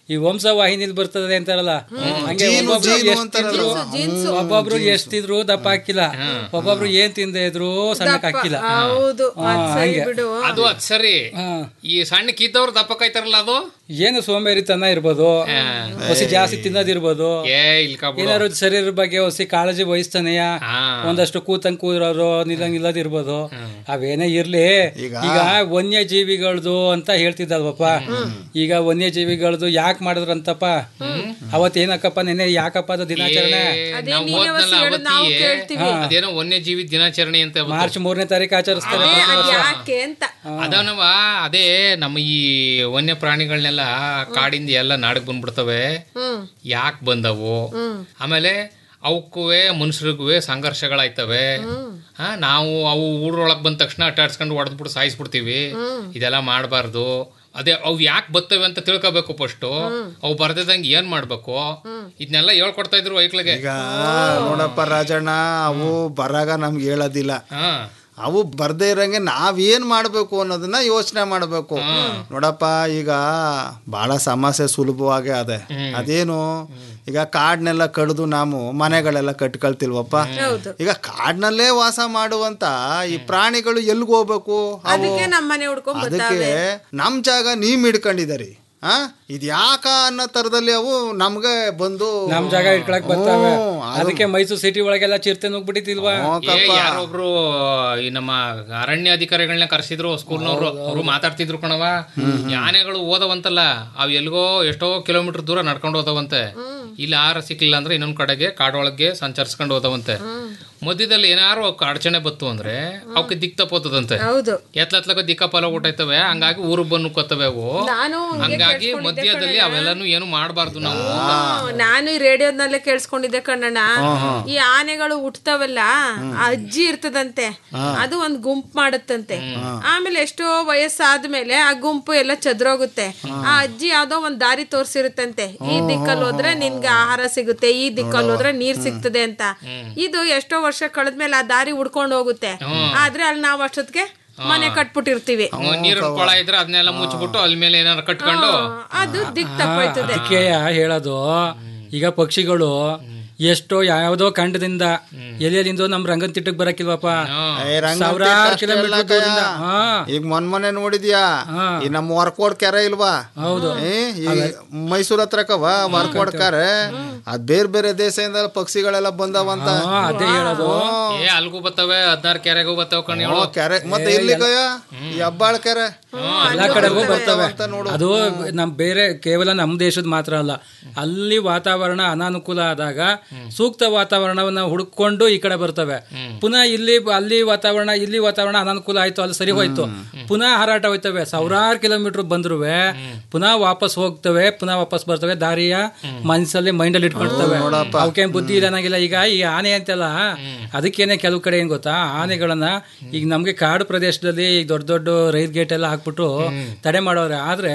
S9: ಈ ವಂಶವಾಹಿನಿಲ್ ಬರ್ತದೆ ಅಂತಾರಲ್ಲ ಹಂಗೆ
S14: ಜೀನು,
S9: ಒಬ್ಬೊಬ್ರು
S14: ಜೀನು
S9: ಎಷ್ಟ್
S14: ಅಂತಾರಲ್ಲ.
S9: ತಿಂದ್ರು,
S14: ಜೀನ್ಸು.
S9: ಒಬ್ಬೊಬ್ರು ಎಷ್ಟಿದ್ರು ದಪ್ಪ ಹಾಕಿಲ್ಲ ಒಬ್ಬೊಬ್ರು ಏನ್ ತಿಂದೆ ಇದ್ರು ಸಣ್ಣಕ್ ಹಾಕಿಲ್ಲ
S16: ಹೌದು
S9: ಹಾ, ಹಂಗೆ
S15: ಅದು ಅದ್ ಸರಿ ಈ ಸಣ್ಣ ಕಿದ್ದವ್ರು ದಪ್ಪ ಕಾಯ್ತಾರಲ್ಲ ಅದು
S9: ಏನು ಸೋಂಬೇರಿತನ ಇರ್ಬೋದು ಹೊಸಿ ಜಾಸ್ತಿ ತಿನ್ನೋದಿರ್ಬೋದು
S15: ಏ ಇಲ್ಕ ಬಿಡು.
S9: ಏನಾದ್ರು ಶರೀರದ ಬಗ್ಗೆ ಹೊಸಿ ಕಾಳಜಿ ವಹಿಸ್ತಾನೆಯ ಒಂದಷ್ಟು ಕೂತಂಗ್ ಕೂರೋರು ನಿಲ್ಲಂಗ್ ಇಲ್ಲದಿರ್ಬೋದು ಅವೇನೇ ಇರ್ಲಿ ಈಗ ವನ್ಯ ಜೀವಿಗಳದು ಅಂತ ಹೇಳ್ತಿದ್ದಲ್ವಪ್ಪ ಈಗ ವನ್ಯ ಜೀವಿಗಳದು ಯಾಕೆ ಮಾಡಿದ್ರಂತಪ್ಪ ಅವತ್ತೇನಕ್ಕಪ್ಪ ನೆನೆ ಯಾಕಪ್ಪ ಅದು ದಿನಾಚರಣೆ
S15: ಏ, ನಾವ್ ಹೋದ್ನಲ್ಲ ಅವತ್ತಿಗೆ ಅದೇನೋ ವನ್ಯಜೀವಿ ದಿನಾಚರಣೆ ಅಂತ ಅವತ್ತು.
S9: ಮಾರ್ಚ್ ಮೂರನೇ ತಾರೀಕು ಆಚರಿಸ್ತಾರೆ ಪ್ರತಿ ವರ್ಷ.
S16: ಯಾಕೆ ಅಂತ
S15: ಅದನವ ಅದೇ ನಮ್ಮ ಈ ವನ್ಯ ಪ್ರಾಣಿಗಳನ್ನೆಲ್ಲ ಕಾಡಿಂದ ಎಲ್ಲ ನಾಡಕ್ ಬಂದ್ಬಿಡ್ತವೆ
S16: ಹ್ಮ್
S15: ಯಾಕೆ ಬಂದವು
S16: ಹ್ಮ್
S15: ಆಮೇಲೆ ಅವಕ್ಕೂ ಮನುಷ್ಯರಿಗೂ ಸಂಘರ್ಷಗಳಾಯ್ತವೆ ಆ, ನಾವು ಅವು ಊರೊಳಗೆ ಬಂದ ತಕ್ಷಣ ಅಟ್ಟಾಡ್ಸ್ಕೊಂಡು ಹೊಡೆದ್ಬಿಟ್ಟು ಸಾಯಿಸ್ಬಿಡ್ತೀವಿ ಇದೆಲ್ಲ ಮಾಡಬಾರ್ದು ಅದೇ ಅವು ಯಾಕೆ ಬರ್ತವೆ ಅಂತ ತಿಳ್ಕೊಬೇಕು ಫಸ್ಟು ಅವು ಬರ್ದಿದಂಗೆ ಏನ್ ಮಾಡ್ಬೇಕು ಇದನ್ನೆಲ್ಲ ಹೇಳ್ಕೊಡ್ತಾ ಇದ್ರು ವೈಕ್ಳಿಗೆ
S14: ಈಗ ನೋಡಪ್ಪ ರಾಜಣ್ಣ ಅವು ಬರಾಗ ನಮ್ಗೆ ಹೇಳೋದಿಲ್ಲ ಅವು ಬರ್ದೇ ಇರಂಗೆ ನಾವೇನ್ ಮಾಡ್ಬೇಕು ಅನ್ನೋದನ್ನ ಯೋಚನೆ ಮಾಡ್ಬೇಕು ನೋಡಪ್ಪ ಈಗ ಬಹಳ ಸಮಸ್ಯೆ ಸುಲಭವಾಗಿ ಅದೆ ಅದೇನು ಈಗ ಕಾಡ್ನೆಲ್ಲ ಕಡ್ದು ನಾವು ಮನೆಗಳೆಲ್ಲ ಕಟ್ಕೊಳ್ತಿಲ್ವಪ್ಪ ಈಗ ಕಾಡ್ನಲ್ಲೇ ವಾಸ ಮಾಡುವಂತ ಈ ಪ್ರಾಣಿಗಳು ಎಲ್ಗ್ ಹೋಗ್ಬೇಕು ಅವು
S16: ಅದಕ್ಕೆ ನಮ್ಮ ಮನೆ ಹುಡ್ಕೊಂಡ್
S14: ಅದಕ್ಕೆ
S16: ಬರ್ತಾವೆ
S14: ನಮ್ ಜಾಗ ನೀವ್ ಹಿಡ್ಕೊಂಡಿದಾರಿ ಆ ಇದ್ ಯಾಕ ಅನ್ನೋ ತರದಲ್ಲಿ ಅವು ನಮ್ಗೆ ಬಂದು
S9: ನಮ್ ಜಾಗ ಇಟ್ಕೊಳಕ್ ಬರ್ತಾವೆ
S14: ಹ್ಮ್, ಅದು-
S9: ಅದಕ್ಕೆ ಮೈಸೂರು ಸಿಟಿ ಒಳಗೆಲ್ಲ ಚಿರತೆ ನುಗ್ಬಿಟ್ಟಿಲ್ವಾ
S15: ಏ, ಯಾರೊಬ್ರು ಈ ನಮ್ಮ ಅರಣ್ಯ ಅಧಿಕಾರಿಗಳನ್ನ ಕರೆಸಿದ್ರು ಸ್ಕೂಲ್ನವ್ರು ಅವರು ಮಾತಾಡ್ತಿದ್ರು ಕಣವ ಈ ಆನೆಗಳು ಓದವಂತಲ್ಲ ಅವ್ ಎಲ್ಗೋ ಎಷ್ಟೋ ಕಿಲೋಮೀಟರ್ ದೂರ ನಡ್ಕೊಂಡು ಹೋದವಂತೆ ಇಲ್ಲಿ ಆಹಾರ ಸಿಕ್ಲಿಲ್ಲ ಅಂದ್ರೆ ಇನ್ನೊಂದ್ ಕಡೆಗೆ ಕಾಡೊಳಗೆ ಸಂಚರಿಸ್ಕೊಂಡು ಹೋದವಂತೆ ಮಧ್ಯದಲ್ಲಿ ಏನಾರು ಅವಕ್ಕೆ ಅಡಚಣೆ ಬತ್ತು ಅಂದ್ರೆ ಅವಕ್ಕೆ ದಿಕ್ ತಪ್ಪೋತದಂತೆ
S16: ಹೌದು
S15: ಎತ್ಲತ್ಲಕ ದಿಕ್ಕಪಲ ಊಟೈತವೆ ಹಂಗಾಗಿ ಊರಿಗೆ ಬಂದು ನುಕ್ಕತ್ತವೆ ಅವು
S16: ನಾನು ಹಂಗೆ
S15: ಹಂಗಾಗಿ ಮಧ್ಯದಲ್ಲಿ ಅವೆಲ್ಲಾನು ಏನು ಮಾಡಬಾರ್ದು ನಾವು
S16: ಹ್ಮ್, ನಾನು ಈ ರೇಡಿಯೋದಲ್ಲೇ ಕೇಳಿಸ್ಕೊಂಡಿದ್ದೆ ಕಣ್ಣಣ್ಣ ಈ ಆನೆಗಳು ಹುಟ್ಟತಾವಲ್ಲ ಆ ಅಜ್ಜಿ ಇರ್ತದಂತೆ ಅದು ಒಂದ್ ಗುಂಪು ಮಾಡುತ್ತಂತೆ ಆಮೇಲೆ ಎಷ್ಟೋ ವಯಸ್ಸಾದ್ಮೇಲೆ ಆ ಗುಂಪು ಎಲ್ಲ ಚದ್ರೋಗುತ್ತೆ ಆ ಅಜ್ಜಿ ಯಾವ್ದೋ ಒಂದ್ ದಾರಿ ತೋರ್ಸಿರುತ್ತಂತೆ ಈ ದಿಕ್ಕಲ್ಲಿ ಹೋದ್ರೆ ನಿನ್ಗೆ ಆಹಾರ ಸಿಗುತ್ತೆ ಈ ದಿಕ್ಕಲ್ಲಿ ಹೋದ್ರೆ ನೀರ್ ಸಿಗ್ತದೆ ಅಂತ ಇದು ಎಷ್ಟೋ ವರ್ಷ ಕಳೆದ್ಮೇಲೆ ಆ ದಾರಿ ಉಡ್ಕೊಂಡು ಹೋಗುತ್ತೆ ಆದ್ರೆ ಅಲ್ಲಿ ನಾವ್ ಅಷ್ಟೊತ್ತಿಗೆ ಮನೆ ಕಟ್ಬಿಟ್ಟಿರ್ತೀವಿ
S15: ನೀರಿನ ಕೊಳ ಇದ್ರೆ ಅದನ್ನೆಲ್ಲ ಮುಚ್ಚಿಬಿಟ್ಟು ಅಲ್ಲಿ ಮೇಲೆ ಏನಾರು ಕಟ್ಕೊಂಡು
S16: ಅದು ದಿಕ್ ತಪ್ಪೋಯ್ತದೆ
S9: ಅದಕ್ಕೆ ಹೇಳೋದು ಈಗ ಪಕ್ಷಿಗಳು ಎಷ್ಟೋ ಯಾವ್ದೋ ಖಂಡದಿಂದ ಎಲ್ಲೆಲ್ಲಿಂದೋ ನಮ್ ರಂಗನ್ ತಿಟ್ಟಕ್ ಬರಕಿಲ್ವಪ್ಪ
S14: ಏ, ರಂಗನ್
S9: ಸಾವಿರಾರು
S14: ತಿಟ್ಟ
S9: ಕಿಲೋಮೀಟರ್
S14: ಅಷ್ಟೆಲ್ಲ
S9: ದೂರದಿಂದ
S14: ಕಯ್ಯ.
S9: ಹಾ
S14: ಈಗ ಮೊನ್ ಮೊನ್ನೆ ನೋಡಿದ್ಯಾ ಈ ನಮ್ಮ ವರ್ಕೋಡ್ ಕೆರೆ ಇಲ್ವಾ
S9: ಹೌದು.
S14: ಏ, ಈ ಮೈಸೂರ್ ಹತ್ರ ಕವ ವರ್ಕೋಡ್ ಕೆರೆ ಅದ್ ಬೇರೆ ಬೇರೆ ದೇಶದಿಂದ ಪಕ್ಷಿಗಳೆಲ್ಲ ಬಂದವಂತ
S9: ಅದೇ ಹೇಳೋದು
S15: ಏ ಅಲ್ಗೂ ಬರ್ತವೆ ಹದಿನಾರು ಕೆರೆಗೂ ಬರ್ತವೆ ಕಣ್
S14: ಓ, ಕೆರೆ ಮತ್ತೆ ಇಲ್ಲಿ ಕಯ್ಯ ಈ ಹಬ್ಬಾಳ್ ಕೆರೆ
S9: ಎಲ್ಲಾ ಕಡೆಗೂ ಬರ್ತವೆ
S14: ಅಂತ ನೋಡು
S9: ಅದು ನಮ್ ಬೇರೆ ಕೇವಲ ನಮ್ಮ ದೇಶದ ಮಾತ್ರ ಅಲ್ಲ ಅಲ್ಲಿ ವಾತಾವರಣ ಅನಾನುಕೂಲ ಆದಾಗ ಸೂಕ್ತ ವಾತಾವರಣವನ್ನ ಹುಡುಕೊಂಡು ಈ ಕಡೆ ಬರ್ತವೆ ಪುನಃ ಇಲ್ಲಿ ಅಲ್ಲಿ ವಾತಾವರಣ ಇಲ್ಲಿ ವಾತಾವರಣ ಅನಾನುಕೂಲ ಆಯ್ತು ಅಲ್ಲಿ ಸರಿ ಹೋಯ್ತು ಪುನಃ ಹಾರಾಟ ಹೋಯ್ತವೆ ಸಾವಿರಾರು ಕಿಲೋಮೀಟರ್ ಬಂದ್ರುವೆ ಪುನಃ ವಾಪಸ್ ಹೋಗ್ತವೆ ಪುನಃ ವಾಪಸ್ ಬರ್ತವೆ ದಾರಿಯ ಮನಸ್ಸಲ್ಲಿ ಮೈಂಡಲ್ಲಿ ಇಟ್ಕೊಳ್ತವೆ ಅವಕ್ಕೆ ಬುದ್ಧಿ ಇಲ್ಲ ಅನ್ನಂಗಿಲ್ಲ ಈಗ ಈ ಆನೆ ಅಂತಲ್ಲ ಅದಕ್ಕೇನೆ ಕೆಲವು ಕಡೆ ಏನ್ ಗೊತ್ತಾ ಆನೆಗಳನ್ನ ಈಗ ನಮ್ಗೆ ಕಾಡು ಪ್ರದೇಶದಲ್ಲಿ ಈಗ ದೊಡ್ಡ ದೊಡ್ಡ ರೈಲ್ ಗೇಟ್ ಎಲ್ಲ ಹಾಕ್ಬಿಟ್ಟು ತಡೆ ಮಾಡೋರೆ ಆದ್ರೆ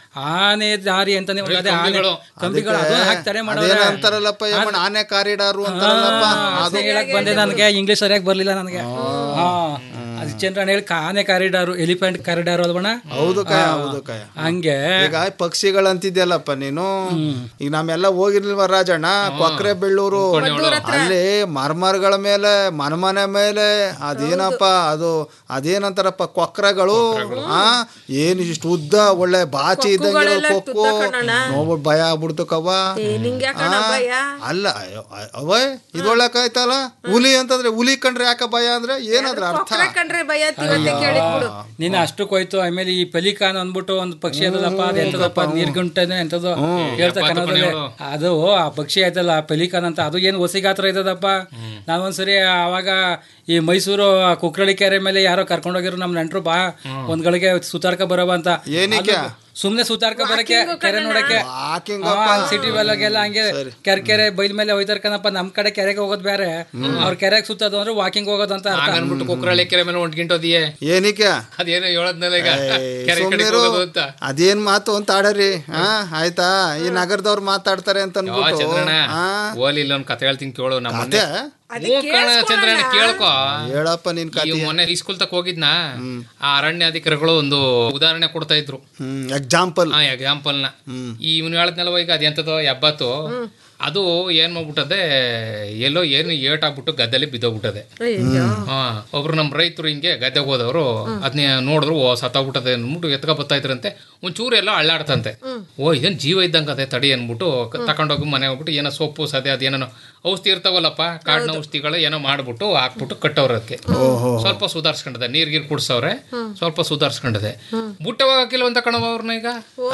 S9: ಆನೆ ದಾರಿ ಅಂತಾನೆ ಒಂದು ಅದೇ ಆನೆ
S15: ಕಂಬಿಗಳು.
S9: ಕಂಬಿಗಳು ಅದನ್ನ ಹಾಕಿ ತಡೆ ಮಾಡೋರೆ
S14: ಅದೇನ ಅಂತಾರಲ್ಲಪ್ಪ ಯಮನ್ ಆನೆ ಕಾರಿಡಾರು ಅಂತಾರಲ್ಲಪ್ಪ
S9: ಅದು ಹೇಳಕ್ ಬಂದೆ ನನಗೆ ಇಂಗ್ಲಿಷ್ ಸರಿಯಾಗಿ ಬರ್ಲಿಲ್ಲ ನನಗೆ ಹಾ ಅದು ಚಂದ್ರಣ್ಣ ಹೇಳಿ ಆನೆ ಕಾರಿಡಾರು ಎಲಿಫೆಂಟ್ ಕಾರಿಡಾರು ಅಲ್ವಣ
S14: ಹೌದು ಕಾಯ ಹೌದು ಕಾಯ
S9: ಹಂಗೆ
S14: ಈಗ ಪಕ್ಷಿಗಳಂತಿದ್ಯಲ್ಲಪ್ಪ ನೀನು ಈಗ ನಾವೆಲ್ಲ ಹೋಗಿರ್ಲಿಲ್ವ ರಾಜಣ್ಣ ಕೊಕ್ರೆ ಬೆಳ್ಳೂರು ಅಲ್ಲಿ ಮರ್ಮರ್ಗಳ ಮೇಲೆ ಮನಮನೆ ಮೇಲೆ ಅದೇನಪ್ಪ ಅದು ಅದೇನಂತಾರಪ್ಪ ಕೊಕ್ರಗಳು ಆ ಏನ್ ಇಷ್ಟು ಉದ್ದ ಒಳ್ಳೆ ಬಾಚಿ ಇದ್ದಂಗೆ ಕೊಕ್ಕು ನೋಡ್ಬಿಟ್ಟು ಭಯ ಆಗ್ಬಿಡ್ತು ಕವ್ವ
S16: ನಿಂಗೆ ಯಾಕಣ್ಣ
S14: ಆ,
S16: ಭಯ
S14: ಅಲ್ಲ ಅಯ್ಯೋ, ಅವಯ್ ಇದೊಳ್ಳಕಾಯ್ತಲ್ಲ ಹುಲಿ ಅಂತಂದ್ರೆ ಹುಲಿ ಕಂಡ್ರೆ ಯಾಕ ಭಯ ಅಂದ್ರೆ ಏನಾದ್ರ ಅರ್ಥ
S16: ಕೊಕ್ರೆ ಕಂಡ್ರೆ ಭಯ ಇವತ್ತೇ ಕೇಳಿದ್ಬಿಡು
S9: ನೀನ್ ಅಷ್ಟಕ್ಕೆ ಹೋಯ್ತು ಆಮೇಲೆ ಈ ಪೆಲಿಕಾನ್ ಅಂದ್ಬಿಟ್ಟು ಒಂದು ಪಕ್ಷಿ ಅದಲ್ಲಪ್ಪ ಅದು ಎಂತದಪ್ಪ ನೀರ್ಗುಂಟನೆ ಎಂತದೋ ಹೇಳ್ತಾ ಕನ್ನಡದಲ್ಲಿ ಅದು ಆ ಪಕ್ಷಿ ಆಯ್ತಲ್ಲ ಪೆಲಿಕಾನ್ ಅಂತ ಅದು ಏನು ಹೊಸಿ ಗಾತ್ರ ಇದ್ದದಪ್ಪ ನಾವೊಂದ್ಸರಿ ಆವಾಗ ಈ ಮೈಸೂರು ಆ ಕುಕ್ರಳಿ ಕೆರೆ ಮೇಲೆ ಯಾರೋ ಕರ್ಕೊಂಡೋಗಿರೋ ನಮ್ ನೆಂಟ್ರು ಬಾ ಒಂದ್ ಗಳಿಗೆ ಸುತಾರ್ಕ ಬರವ ಅಂತ
S14: ಏನಕ್ಕೆ?
S9: ಅದು ಸುಮ್ನೆ ಸುತಾರ್ಕ ಬರಕ್ಕೆ ಕೆರೆ ನೋಡಕ್ಕೆ
S14: Walking
S9: ಸಿಟಿ ಒಳಗೆಲ್ಲ ಹಂಗೆ ಕೆರೆ ಕೆರೆ ಬೈಲ್ ಮೇಲೆ ಹೋಯ್ತಾರ ಕಣಪ್ಪ ನಮ್ ಕಡೆ ಕೆರೆಗೆ ಹೋಗೋದ್ ಬೇರೆ ಅವ್ರ ಕೆರೆಗೆ ಸುತ್ತೋದು ಅಂದ್ರೆ ವಾಕಿಂಗ್ ಹೋಗೋದು ಅಂತ ಅರ್ಥ
S15: ಹಾಗನ್ಬಿಟ್ಟು ಕುಕ್ರಳ್ಳಿ ಕೆರೆ ಮೇಲೆ ಹೊಂಟ್ಗಿಂಟೋದಿಯೇ
S14: ಏನಕ್ಕೆ
S15: ಅದೇನೋ ಹೇಳದ್ನಲ್ಲ ಈಗ ಕೆರೆ ಕಡೆ
S14: ಸುಮ್ನಿರು.
S15: ಹೋಗೋದು ಅಂತ
S14: ಅದೇನ್ ಮಾತು ಅಂತ ಆಡರಿ ಹಾ ಆಯ್ತಾ ಈ ನಗರದವ್ರು ಮಾತಾಡ್ತಾರೆ ಅಂತ
S15: ಯೋ,
S14: ಅನ್ಬಿಟ್ಟು
S15: ಚಂದ್ರಣ್ಣ
S14: ಆ,
S15: ಓಲಿ ಇಲ್ಲೊಂದ್ ಕತೆ ಹೇಳ್ತೀನಿ ಕೇಳು ನಮ್ಮ ಮೊನ್ನೆ
S14: ಕತೆ?
S16: ಅದಕ್ಕೆ
S15: ಹ್ಞೂ ಕಣ ಚಂದ್ರಣ್ಣ ಕೇಳ್ಕೊ
S14: ಹೇಳಪ್ಪ ನಿನ್
S15: ಈ
S14: ಕತೆ
S15: ಮೊನ್ನೆ ಸ್ಕೂಲ್ ತಕ ಹೋಗಿದ್ನ ಆ ಅರಣ್ಯಾಧಿಕಾರಿಗಳು ಒಂದು ಉದಾಹರಣೆ ಕೊಡ್ತಾ ಇದ್ರು
S14: ಹ್ಮ್ ಎಕ್ಸಾಂಪಲ್
S15: ಹಾ ಎಕ್ಸಾಂಪಲ್ ನ ಈ ಇವ್ನು ಹೇಳದ್ನಲ್ವ ಈಗ ಅದೆಂತದೋ ಎಬ್ಬತ್ತು ಅದು ಏನ್ ಮಾಡ್ಬಿಟ್ಟದೆ ಎಲ್ಲೋ ಏನು ಏಟ್ ಆಗ್ಬಿಟ್ಟು ಗದ್ದೆಲಿ ಬಿದ್ದೋಗ್ಬಿಟ್ಟದೆ ಹಾ ಒಬ್ರು ನಮ್ಮ ರೈತರು ಹಿಂಗೆ ಗದ್ದೆಗೆ ಹೋದವರು ಅದನ್ನ ನೋಡಿದ್ರು ಓ ಸತ್ತೋಗ್ಬಿಟ್ಟದೆ ಅಂದ್ಬಿಟ್ಟು ಎತ್ಕ ಬರ್ತಾ ಇದ್ರಂತೆ ಒಂಚೂರು ಎಲ್ಲ ಅಳ್ಳಾಡ್ತಂತೆ ಓ ಇದೇನ್ ಜೀವ ಇದ್ದಂಗೆ ಅದೇ ತಡಿ ಅಂದ್ಬಿಟ್ಟು ಕ- ತಕೊಂಡೋಗಿ ಮನೆ ಹೋಗ್ಬಿಟ್ಟು ಏನೋ ಸೊಪ್ಪು ಸದೆ ಅದೇನೋ ಔಷಧಿ ಇರ್ತಾವಲ್ಲಪ್ಪ ಕಾಡಿನ ಔಷಧಿಗಳು ಏನೋ ಮಾಡ್ಬಿಟ್ಟು ಹಾಕ್ಬಿಟ್ಟು ಕಟ್ಟವ್ರ ಅದಕ್ಕೆ ಸ್ವಲ್ಪ ಸುಧಾರಿಸ್ಕೊಂಡದೆ ನೀರ್ ಗೀರ್ ಕುಡ್ಸವ್ರೆ ಸ್ವಲ್ಪ ಸುಧಾರಿಸ್ಕೊಂಡದೆ ಬುಟ್ಟ ಹೋಗಕ್ಕಿಲ್ವಂತ ಕಣವ ಅವ್ರನ್ನ ಈಗ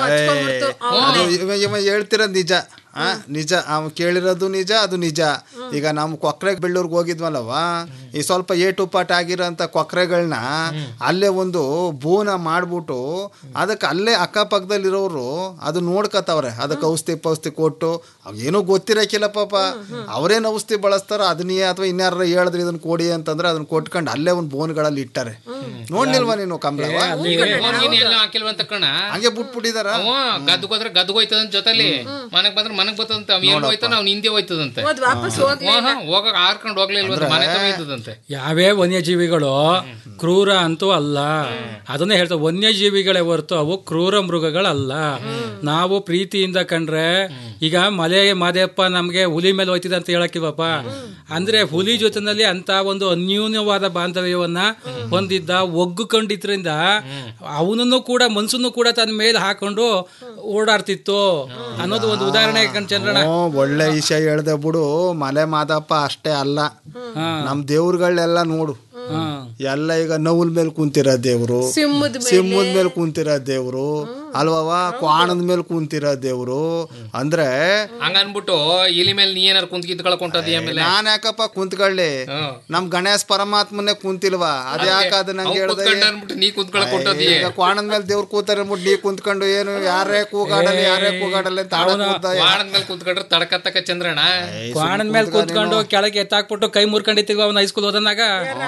S14: ಅದು ಇವ ಇವ ಹೇಳ್ತಿರೋದು ನಿಜ ಆ ನಿಜ ಅವ್ ಕೇಳಿರೋದು ನಿಜ ಅದು ನಿಜ ಈಗ ನಮ್ಮ ಕೊಕ್ರೆ ಬೆಳ್ಳೂರ್ಗೆ ಹೋಗಿದ್ವಲ್ಲವ ಈ ಸ್ವಲ್ಪ ಏಟು ಪಾಟ್ ಆಗಿರೋಂಥ ಕೊಕ್ರೆಗಳನ್ನ ಅಲ್ಲೇ ಒಂದು ಬೂನ ಮಾಡ್ಬಿಟ್ಟು ಅದಕ್ಕೆ ಅಲ್ಲೇ ಅಕ್ಕಪಕ್ಕದಲ್ಲಿರೋರು ಅದು ನೋಡ್ಕತ್ತವ್ರೆ ಅದಕ್ಕೆ ಔಷಧಿ ಪೌಷ್ಧಿ ಕೊಟ್ಟು ಅವ್ ಏನೂ ಗೊತ್ತಿರಕ್ಕಿಲ್ಲ ಪಾಪ ಅವ್ರೇನು ಔಷಧಿ ಬಳಸ್ತಾರೋ ಅದನ್ನೇ ಅಥವಾ ಇನ್ಯಾರ ಹೇಳಿದ್ರೆ ಇದನ್ನ ಕೊಡಿ ಅಂತಂದ್ರೆ ಅದನ್ನ ಕೊಟ್ಕೊಂಡು ಅಲ್ಲೇ ಒಂದು ಬೋನ್ಗಳಲ್ಲಿ ಇಟ್ಟಾರೆ ನೋಡ್ಲಿಲ್ವಾ ನೀನು ಕಮಲವ
S15: ಅವ್ನಿಗೇನು ಎಲ್ಲ ಹಾಕಿಲ್ವಂತ ಕಣ
S14: ಹಂಗೆ ಬಿಟ್ಬಿಟ್ಟಿದಾರ
S15: ಅವ ಗದ್ದಗ್ ಹೋದ್ರೆ ಗದ್ದಗ್ ಹೋಯ್ತದಂತ ಜೊತೆಲಿ ಮನೆಗ್ ಬಂದ್ರೆ ಮನೆಗ್ ಬರ್ತದಂತೆ ಅವ್ ಎಲ್ಲಿ ಹೋಯ್ತಾನ ಅವ್ನ ಹಿಂದೆ ಹೋಯ್ತದಂತೆ
S16: ಹೋದ್ ವಾಪಸ್ ಹೋಗ್ಲೇ ಇಲ್ಲ.
S15: ಹೋಗಕ್ ಆರ್ಕೊಂಡು ಹೋಗ್ಲಿಲ್ವಂತ ಮನೆ ತವ ಇದ್ದದಂತೆ
S9: ಯಾವೇ ವನ್ಯಜೀವಿಗಳು ಕ್ರೂರ ಅಂತೂ ಅಲ್ಲ ಅದನ್ನೇ ಹೇಳ್ತಾರೆ ವನ್ಯಜೀವಿಗಳೇ ಹೊರತು ಅವು ಕ್ರೂರ ಮೃಗಗಳಲ್ಲ ನಾವು ಪ್ರೀತಿಯಿಂದ ಕಂಡ್ರೆ ಈಗ ಮಲೆ ಮಾದೇಪ್ಪ ನಮ್ಗೆ ಹುಲಿ ಮೇಲೆ ಹೋಯ್ತಿದೆ ಅಂತ ಹೇಳಕ್ಕಿವಪ್ಪ ಅಂದ್ರೆ ಹುಲಿ ಜೊತೆನಲ್ಲಿ ಅಂತ ಒಂದು ಅನ್ಯೂನ್ಯವಾದ ಬಾಂಧವ್ಯವನ್ನ ಹೊಂದಿದ್ದ ಒಗ್ಗುಕೊಂಡಿದ್ರಿಂದ ಅವನನ್ನು ಕೂಡ ಮನ್ಸನ್ನು ಕೂಡ ತನ್ನ ಮೇಲೆ ಹಾಕೊಂಡು ಓಡಾಡ್ತಿತ್ತು ಅನ್ನೋದು ಒಂದು ಉದಾಹರಣೆ ಕಣ್ ಚಂದ್ರಣ್ಣ
S14: ಹ್ಮ್, ಒಳ್ಳೆ ವಿಷಯ ಹೇಳ್ದೆ ಬಿಡು ಮಲೆ ಮಾದಪ್ಪ ಅಷ್ಟೇ ಅಲ್ಲ ನಮ್ ದೇವ್ರುಗಳೆಲ್ಲ ನೋಡು ಎಲ್ಲ ಈಗ ನವುಲ್ ಮೇಲೆ ಕುಂತಿರೋ ದೇವ್ರು
S16: ಸಿಂಹದ ಮೇಲೆ.
S14: ಸಿಂಹದ ಮೇಲೆ ಕುಂತಿರೋ ದೇವ್ರು ಅಲ್ವವ ಕ್ವಾಣದ ಮೇಲೆ ಕುಂತಿರೋ ದೇವ್ರು ಅಂದ್ರೆ
S15: ಹಂಗ ಅನ್ಬಿಟ್ಟು ಇಲಿ ಮೇಲೆ ನೀ ಏನಾರು ಕುಂತ್ ಕಿತ್ಕೊಳಕೊಂಟದಿ ಆಮೇಲೆ
S14: ನಾನ್ ಯಾಕಪ್ಪ ಕುಂತ್ಕೊಳ್ಳಿ ನಮ್ ಗಣೇಶ್ ಪರಮಾತ್ಮನೇ ಕುಂತಿಲ್ವಾ ಅದ್ಯಾಕ ಅದು ನಂಗೆ
S15: ಅವ್ನ್
S14: ಹೇಳ್ದೆ
S15: ಕುತ್ಕೊಂಡ ಅನ್ಬಿಟ್ಟು ನೀ ಕುಂತ್ಕೊಳಕೊಂಟದಿ
S14: ಈಗ ಕ್ವಾಣದ ಮೇಲೆ ದೇವ್ರು ಕೂತಾರೆ ಅಂದ್ಬಿಟ್ಟು ನೀ ಕುಂತ್ಕೊಂಡು ಏನು ಯಾರೇ ಕೂಗಾಡಲಿ ಯಾರೇ ಕೂಗಾಡಲಿ ಅಂತ ಆಡಕ್ ಕೂತ
S15: ಬಾಣದ ಮೇಲೆ ಕುಂತ್ಕೊಂಡ್ರೆ ತಡಕತ್ತಕ ಚಂದ್ರಣ್ಣ
S9: ಕ್ವಾಣದ ಮೇಲೆ ಕೂತ್ಕೊಂಡು ಕೆಳಗೆ ಎತ್ತಾಕ್ಬಿಟ್ಟು ಕೈ ಮುರ್ಕೊಂಡಿರ್ತೀವಿ ಅವನ ಹೈಸ್ಕೂಲ್ ಓದನಾಗ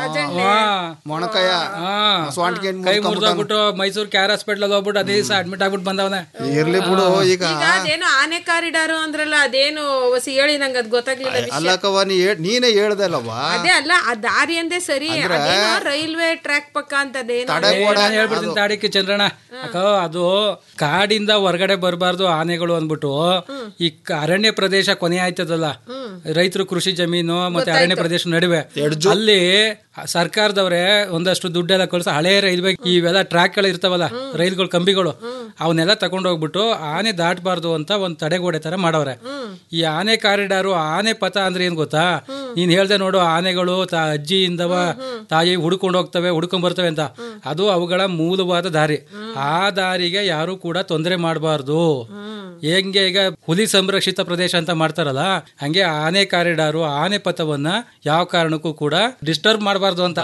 S14: ಮೊಣಕಯ ಸ್ವಾಂಟ್ಗೆಂಡ್
S9: ಕೈ ಮುರಿದೋಗ್ಬಿಟ್ಟು ಮೈಸೂರು ಕ್ಯಾರ್ ಹಾಸ್ಪಿಟ್ಲ್ ಹೋಗ್ಬಿಟ್ಟು ಅದೇ ದಿವಸ ಅಡ್ಮಿಟ್ ಆಗ್ಬಿಟ್ಟು ಬಂದವನ
S14: ಇರ್ಲಿ ಬಿಡು ಈಗ
S16: ಈಗ ಅದೇನೋ ಆನೆ ಕಾರಿಡಾರು ಅಂದ್ರಲ್ಲ ಅದೇನು ಹೊಸಿ ಹೇಳಿ ನಂಗೆ ಅದ್ ಗೊತ್ತಾಗ್ಲಿಲ್ಲ ವಿಷಯ
S14: ಅಲ್ಲಕ್ಕವ ನೀ ಹೇಳ್- ನೀನೇ ಹೇಳ್ದಲ್ಲವಾ
S16: ಅದೇ ಅಲ್ಲ ಆ ದಾರಿ ಅಂದೇ ಸರಿ ಅದೇನೋ ರೈಲ್ವೆ ಟ್ರ್ಯಾಕ್ ಪಕ್ಕ ಅಂತದೇನೋ
S9: ನಾನು ಹೇಳ್ಬಿಡ್ತೀನಿ ತಾಡಿಕೆ ಚಂದ್ರಣ್ಣ ಅಕ್ಕ ಅದು ಕಾಡಿಂದ ಹೊರಗಡೆ ಬರಬಾರ್ದು ಆನೆಗಳು ಅಂದ್ಬಿಟ್ಟು ಈ ಕ- ಅರಣ್ಯ ಪ್ರದೇಶ ಕೊನೆ ಆಯ್ತದಲ್ಲ ರೈತರು ಕೃಷಿ ಜಮೀನು ಮತ್ತೆ ಅರಣ್ಯ ಪ್ರದೇಶ ನಡುವೆ ಅಲ್ಲಿ ಸರ್ಕಾರದವ್ರೆ ಒಂದಷ್ಟು ದುಡ್ಡೆಲ್ಲ ಕಳ್ಸ ಹಳೆ ರೈಲ್ವೆ ಇವೆಲ್ಲ ಟ್ರ್ಯಾಕ್ಗಳು ಇರ್ತಾವಲ್ಲ ರೈಲ್ಗಳು ಕಂಬಿಗಳು ಅವನ್ನೆಲ್ಲ ತಗೊಂಡು ಹೋಗ್ಬಿಟ್ಟು ಆನೆ ದಾಟಬಾರ್ದು ಅಂತ ಒಂದು ತಡೆಗೋಡೆ ತರ ಮಾಡವ್ರೆ ಈ ಆನೆ ಕಾರಿಡಾರು ಆನೆ ಪಥ ಅಂದ್ರೆ ಏನ್ ಗೊತ್ತಾ ನೀನ್ ಹೇಳ್ದೆ ನೋಡು ಆನೆಗಳು ತಾ ಅಜ್ಜಿಯಿಂದವ ತಾಯಿ ಹುಡ್ಕೊಂಡು ಹೋಗ್ತವೆ ಹುಡ್ಕೊಂಡ್ ಬರ್ತವೆ ಅಂತ ಅದು ಅವುಗಳ ಮೂಲವಾದ ದಾರಿ ಆ ದಾರಿಗೆ ಯಾರು ಕೂಡ ತೊಂದರೆ ಮಾಡಬಾರ್ದು ಹೆಂಗೆ ಈಗ ಹುಲಿ ಸಂರಕ್ಷಿತ ಪ್ರದೇಶ ಅಂತ ಮಾಡ್ತಾರಲ್ಲ ಹಂಗೆ ಆನೆ ಕಾರಿಡಾರು ಆನೆ ಪಥವನ್ನ ಯಾವ ಕಾರಣಕ್ಕೂ ಕೂಡ ಡಿಸ್ಟರ್ಬ್ ಮಾಡಬಾರ್ದು ಅಂತ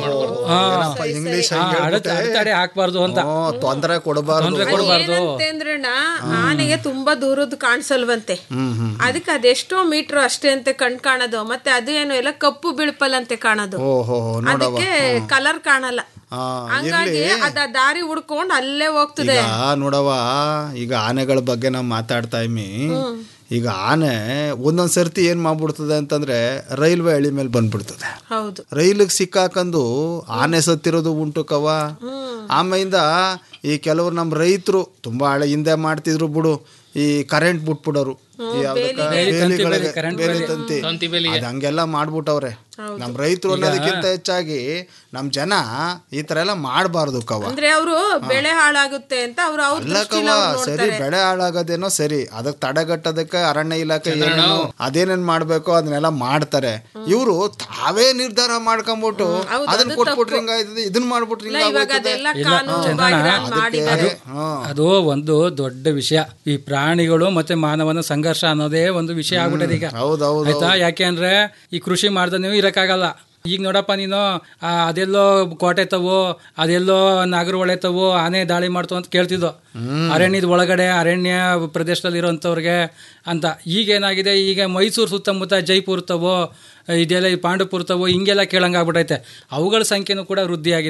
S9: ಹಾ.
S14: ಇಂಗ್ಲಿಷ್
S9: ಹಾ, ಅಡೆತ- ಅಡೆತಡೆ ಹಾಕ್ಬಾರ್ದು ಅಂತ
S14: ತೊಂದರೆ ಕೊಡಬಾರ್ದು
S9: ತೊಂದರೆ ಕೊಡಬಾರ್ದು
S16: ಅಂದ್ರಣ್ಣ ಆನೆಗೆ ತುಂಬಾ ದೂರದ್ದು ಕಾಣಿಸಲ್ವಂತೆ ಅದಕ್ಕೆ ಅದೆಷ್ಟೋ ಮೀಟರ್ ಅಷ್ಟೇ ಅಂತೆ ಕಣ್ ಕಾಣೋದು ಮತ್ತೆ ಅದು ಏನು ಎಲ್ಲ ಕಪ್ಪು ಬಿಳುಪಲ್ಲಂತೆ ಕಾಣೋದು
S14: ಓಹೋ ನೋಡವ
S16: ಅದಕ್ಕೆ ಕಲರ್ ಕಾಣಲ್ಲ
S14: ಹಾ
S16: ಹಂಗಾಗಿ ಅದ ದಾರಿ ಹುಡ್ಕೊಂಡ್ ಅಲ್ಲೇ ಹೋಗ್ತದೆ
S14: ಈಗ ನೋಡವ ಈಗ ಆನೆಗಳ ಬಗ್ಗೆ ನಾವು ಮಾತಾಡ್ತಾ ಇಮ್ಮಿ ಈಗ ಆನೆ ಒಂದೊಂದ್ ಸರ್ತಿ ಏನ್ ಮಾಡ್ಬಿಡ್ತದೆ ಅಂತಂದ್ರೆ ರೈಲ್ವೆ ಹಳಿ ಮೇಲೆ ಬಂದ್ಬಿಡ್ತದೆ
S16: ಹೌದು
S14: ರೈಲಿಗೆ ಸಿಕ್ಕಾಕಂದು ಆನೆ ಸತ್ತಿರೋದು ಉಂಟು ಕವ ಆಮೇಲಿಂದ ಈ ಕೆಲವರು ನಮ್ಮ ರೈತರು ತುಂಬಾ ಹಳೆ ಹಿಂದೆ ಮಾಡ್ತಿದ್ರು ಬಿಡು ಈ ಕರೆಂಟ್ ಬಿಟ್ಬಿಡೋರು ಈ ಯಾವ್ದಕ್ಕ
S9: ಬೇಲಿ, ತಂತಿ ಬೇಲಿ,
S14: ಬೇಲಿಗಳಿಗೆ
S9: current
S14: ಬೇಲಿ
S9: ಬೇಲಿ.
S14: ತಂತಿ
S15: ತಂತಿ ಬೇಲಿಗೆ.
S14: ಅದ್ ಹಂಗೆಲ್ಲ ಮಾಡ್ಬಿಟ್ಟವ್ರೆ ನಮ್ ರೈತರು ಅನ್ನೋದಕ್ಕಿಂತ ಹೆಚ್ಚಾಗಿ ನಮ್ ಜನ ಈ ತರ ಎಲ್ಲ ಮಾಡಬಾರ್ದು ಕವ
S16: ಅಂದ್ರೆ ಅವರು ಬೆಳೆ ಹಾಳಾಗುತ್ತೆ ಅಂತ ಅವ್ರು ಅವ್ರ
S14: ಅಲ್ಲ
S16: ದೃಷ್ಟಿಲಿ
S14: ಕವ
S16: ಅವ್ರು
S14: ಸರಿ
S16: ನೋಡ್ತಾರೆ
S14: ಬೆಳೆ ಹಾಳಾಗೋದೇನೋ ಸರಿ ಅದಕ್ಕೆ ತಡೆಗಟ್ಟೋದಕ್ಕೆ ಅರಣ್ಯ ಇಲಾಖೆ ಏನೇನು ಅದೇನೇನ್ ಮಾಡ್ಬೇಕೋ ಅದನ್ನೆಲ್ಲ ಮಾಡ್ತಾರೆ ಇವರು ತಾವೇ ನಿರ್ಧಾರ ಮಾಡ್ಕೊಂಬಿಟ್ಟು ಅದನ್ನ ಕೊಟ್ಬಿಟ್ರಿ ಹಿಂಗಾಯ್ತದೆ ಇದನ್ನ ಮಾಡ್ಬಿಟ್ರಿ
S16: ಇಲ್ಲ, ಇವಾಗ
S14: ಹಿಂಗಾಗೋಯ್ತದೆ
S16: ಅದೆಲ್ಲ ಕಾನೂನು ಬಾಹಿರ ಮಾಡಿದ್ದಾರೆ
S9: ಅದು ಒಂದು ದೊಡ್ಡ ವಿಷಯ ಈ ಪ್ರಾಣಿಗಳು ಮತ್ತೆ ಮಾನವನ ಸಂಘರ್ಷ ಅನ್ನೋದೇ ಒಂದು ವಿಷಯ ಆಗ್ಬಿಟ್ಟದೆ ಈಗ
S14: ಹೌದೌದು
S9: ಆಯ್ತಾ ಯಾಕೆ ಅಂದ್ರೆ ಈ ಕೃಷಿ ಮಾಡ್ದೆ ನೀವು ಇರಕ್ಕಾಗಲ್ಲ ಈಗ ನೋಡಪ್ಪ ನೀನು ಆ, ಅದೆಲ್ಲೋ ಕೋಟೆ ತವೋ ಅದೆಲ್ಲೋ ನಾಗರಹೊಳೆ ತವೋ ಆನೆ ದಾಳಿ ಮಾಡ್ತು ಅಂತ ಕೇಳ್ತಿದ್ವು ಅರಣ್ಯದ ಒಳಗಡೆ ಅರಣ್ಯ ಪ್ರದೇಶದಲ್ಲಿ ಇರೋಂಥವ್ರಿಗೆ ಅಂತ ಈಗೇನಾಗಿದೆ ಈಗ ಮೈಸೂರು ಸುತ್ತಮುತ್ತ ಜೈಪುರ್ ತವೋ ಇದೆಲ್ಲ ಈ ಪಾಂಡುಪುರ ತವೋ ಹಿಂಗೆಲ್ಲ ಕೇಳಂಗಾಗ್ಬಿಟ್ಟೈತೆ ಅವುಗಳ ಸಂಖ್ಯೆನೂ ಕೂಡ ವೃದ್ಧಿಯಾಗಿದೆ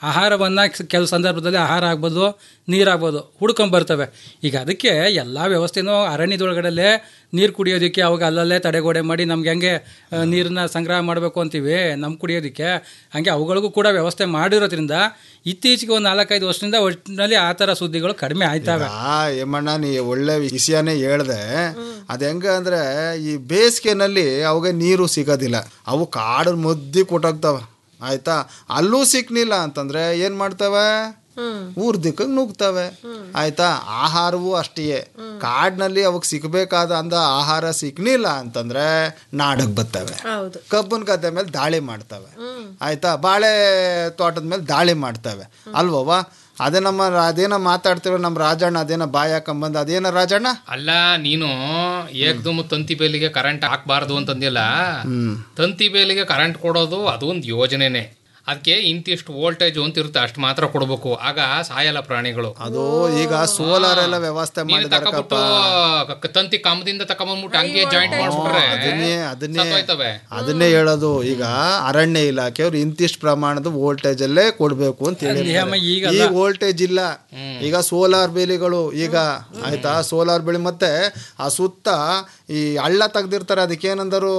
S9: ಆಹಾರವನ್ನು ಕೆಲವು ಸಂದರ್ಭದಲ್ಲಿ ಆಹಾರ ಆಗ್ಬೋದು ನೀರಾಗ್ಬೋದು ಹುಡ್ಕೊಂಡ್ ಬರ್ತವೆ ಈಗ ಅದಕ್ಕೆ ಎಲ್ಲ ವ್ಯವಸ್ಥೆನೂ ಅರಣ್ಯದೊಳಗಡೆಲ್ಲೇ ನೀರು ಕುಡಿಯೋದಕ್ಕೆ ಅವಾಗ ಅಲ್ಲಲ್ಲೇ ತಡೆಗೋಡೆ ಮಾಡಿ ನಮ್ಗೆ ಹೆಂಗೆ ಆ, ನೀರನ್ನ ಸಂಗ್ರಹ ಮಾಡಬೇಕು ಅಂತೀವಿ ನಮ್ಮ ಕುಡಿಯೋದಕ್ಕೆ ಹಂಗೆ ಅವುಗಳಿಗೂ ಕೂಡ ವ್ಯವಸ್ಥೆ ಮಾಡಿರೋದ್ರಿಂದ ಇತ್ತೀಚೆಗೆ ಒಂದು ನಾಲ್ಕೈದು ವರ್ಷದಿಂದ ಒಟ್ಟಿನಲ್ಲಿ ಆ ಥರ ಸುದ್ದಿಗಳು ಕಡಿಮೆ ಆಯ್ತವೆ
S14: ಆ ಯಮಣ್ಣ ನೀ ಒಳ್ಳೆ ವಿಷಯನೇ ಹೇಳ್ದೆ ಅದ್ ಹೆಂಗ ಅಂದ್ರೆ ಈ ಬೇಸಿಗೆನಲ್ಲಿ ಅವಾಗ ನೀರು ಸಿಗೋದಿಲ್ಲ ಅವು ಕಾಡು ಮುದ್ದಿ ಕೊಟ್ಟೋಗ್ತಾವ ಆಯ್ತಾ ಅಲ್ಲೂ ಸಿಕ್ನಿಲ್ಲ ಅಂತಂದ್ರೆ ಏನ್ ಮಾಡ್ತವೆ ಊರ್ ದಿಕ್ಕಗ್ ನುಗ್ತವೆ ಆಯ್ತಾ ಆಹಾರವೂ ಅಷ್ಟೇ ಕಾಡಿನಲ್ಲಿ ಅವಕ್ ಸಿಗ್ಬೇಕಾದ ಅಂದ ಆಹಾರ ಸಿಕ್ನಿಲ್ಲ ಅಂತಂದ್ರೆ ನಾಡಕ್ ಬರ್ತವೆ
S16: ಹೌದು
S14: ಕಬ್ಬನ್ ಗದ್ದೆ ಮೇಲೆ ದಾಳಿ ಮಾಡ್ತವೆ ಆಯ್ತಾ ಬಾಳೆ ತೋಟದ ಮೇಲೆ ದಾಳಿ ಮಾಡ್ತವೆ ಅಲ್ವವ್ವ ಅದೇ ನಮ್ಮ ಅದೇನೋ ಮಾತಾಡ್ತೇವೆ ನಮ್ಮ ರಾಜಣ್ಣ ಅದೇನೋ ಬಾಯ್ ಹಾಕೊಂಬಂದು ಅದೇನೋ ರಾಜಣ್ಣ
S15: ಅಲ್ಲ ನೀನು ಏಕ್ದಮ್ ತಂತಿ ಬೇಲಿಗೆ ಕರೆಂಟ್ ಹಾಕ್ಬಾರ್ದು ಅಂತಂದಿಲ್ಲ
S14: ಹ್ಮ್
S15: ತಂತಿ ಬೇಲಿಗೆ ಕರೆಂಟ್ ಕೊಡೋದು ಅದು ಒಂದು ಯೋಜನೆನೆ ಅದಕ್ಕೆ ಇಂತಿಷ್ಟು ವೋಲ್ಟೇಜ್ ಅಂತ ಇರುತ್ತೆ ಅಷ್ಟು ಮಾತ್ರ ಕೊಡ್ಬೇಕು ಆಗ ಸಾಯಲ್ಲ ಪ್ರಾಣಿಗಳು
S14: ಅದು ಈಗ ಸೋಲಾರ್ ಎಲ್ಲ ವ್ಯವಸ್ಥೆ
S15: ನೀನು
S14: ಮಾಡಿದಾರಪ್ಪ
S15: ತಕೊಂಬಿಟ್ಟು ಕ- ತಂತಿ ಕಂಬದಿಂದ ತಕೊಂಬಂದ್ಬಿಟ್ಟು ಹಂಗೆ ಜಾಯಿಂಟ್ ಮಾಡಿಸ್ಬಿಟ್ರೆ
S14: ಅದನ್ನೇ ಅದನ್ನೇ
S15: ಸತ್ತೋಯ್ತವೆ
S14: ಅದನ್ನೇ ಹೇಳೋದು ಈಗ ಅರಣ್ಯ ಇಲಾಖೆಯವ್ರು ಇಂತಿಷ್ಟು ಪ್ರಮಾಣದ ವೋಲ್ಟೇಜ್ ಅಲ್ಲೇ ಕೊಡ್ಬೇಕು ಅಂತ ಹೇಳಿ
S9: ನಿಯಮ ಈಗಲ್ಲ.
S14: ಈ ವೋಲ್ಟೇಜ್ ಇಲ್ಲ ಈಗ ಸೋಲಾರ್ ಬೇಲಿಗಳು ಈಗ ಆಯ್ತಾ ಸೋಲಾರ್ ಬೇಲಿ ಮತ್ತೆ ಆ ಸುತ್ತ ಈ ಹಳ್ಳ ತೆಗ್ದಿರ್ತಾರೆ ಅದಕ್ಕೆ ಏನಂದರು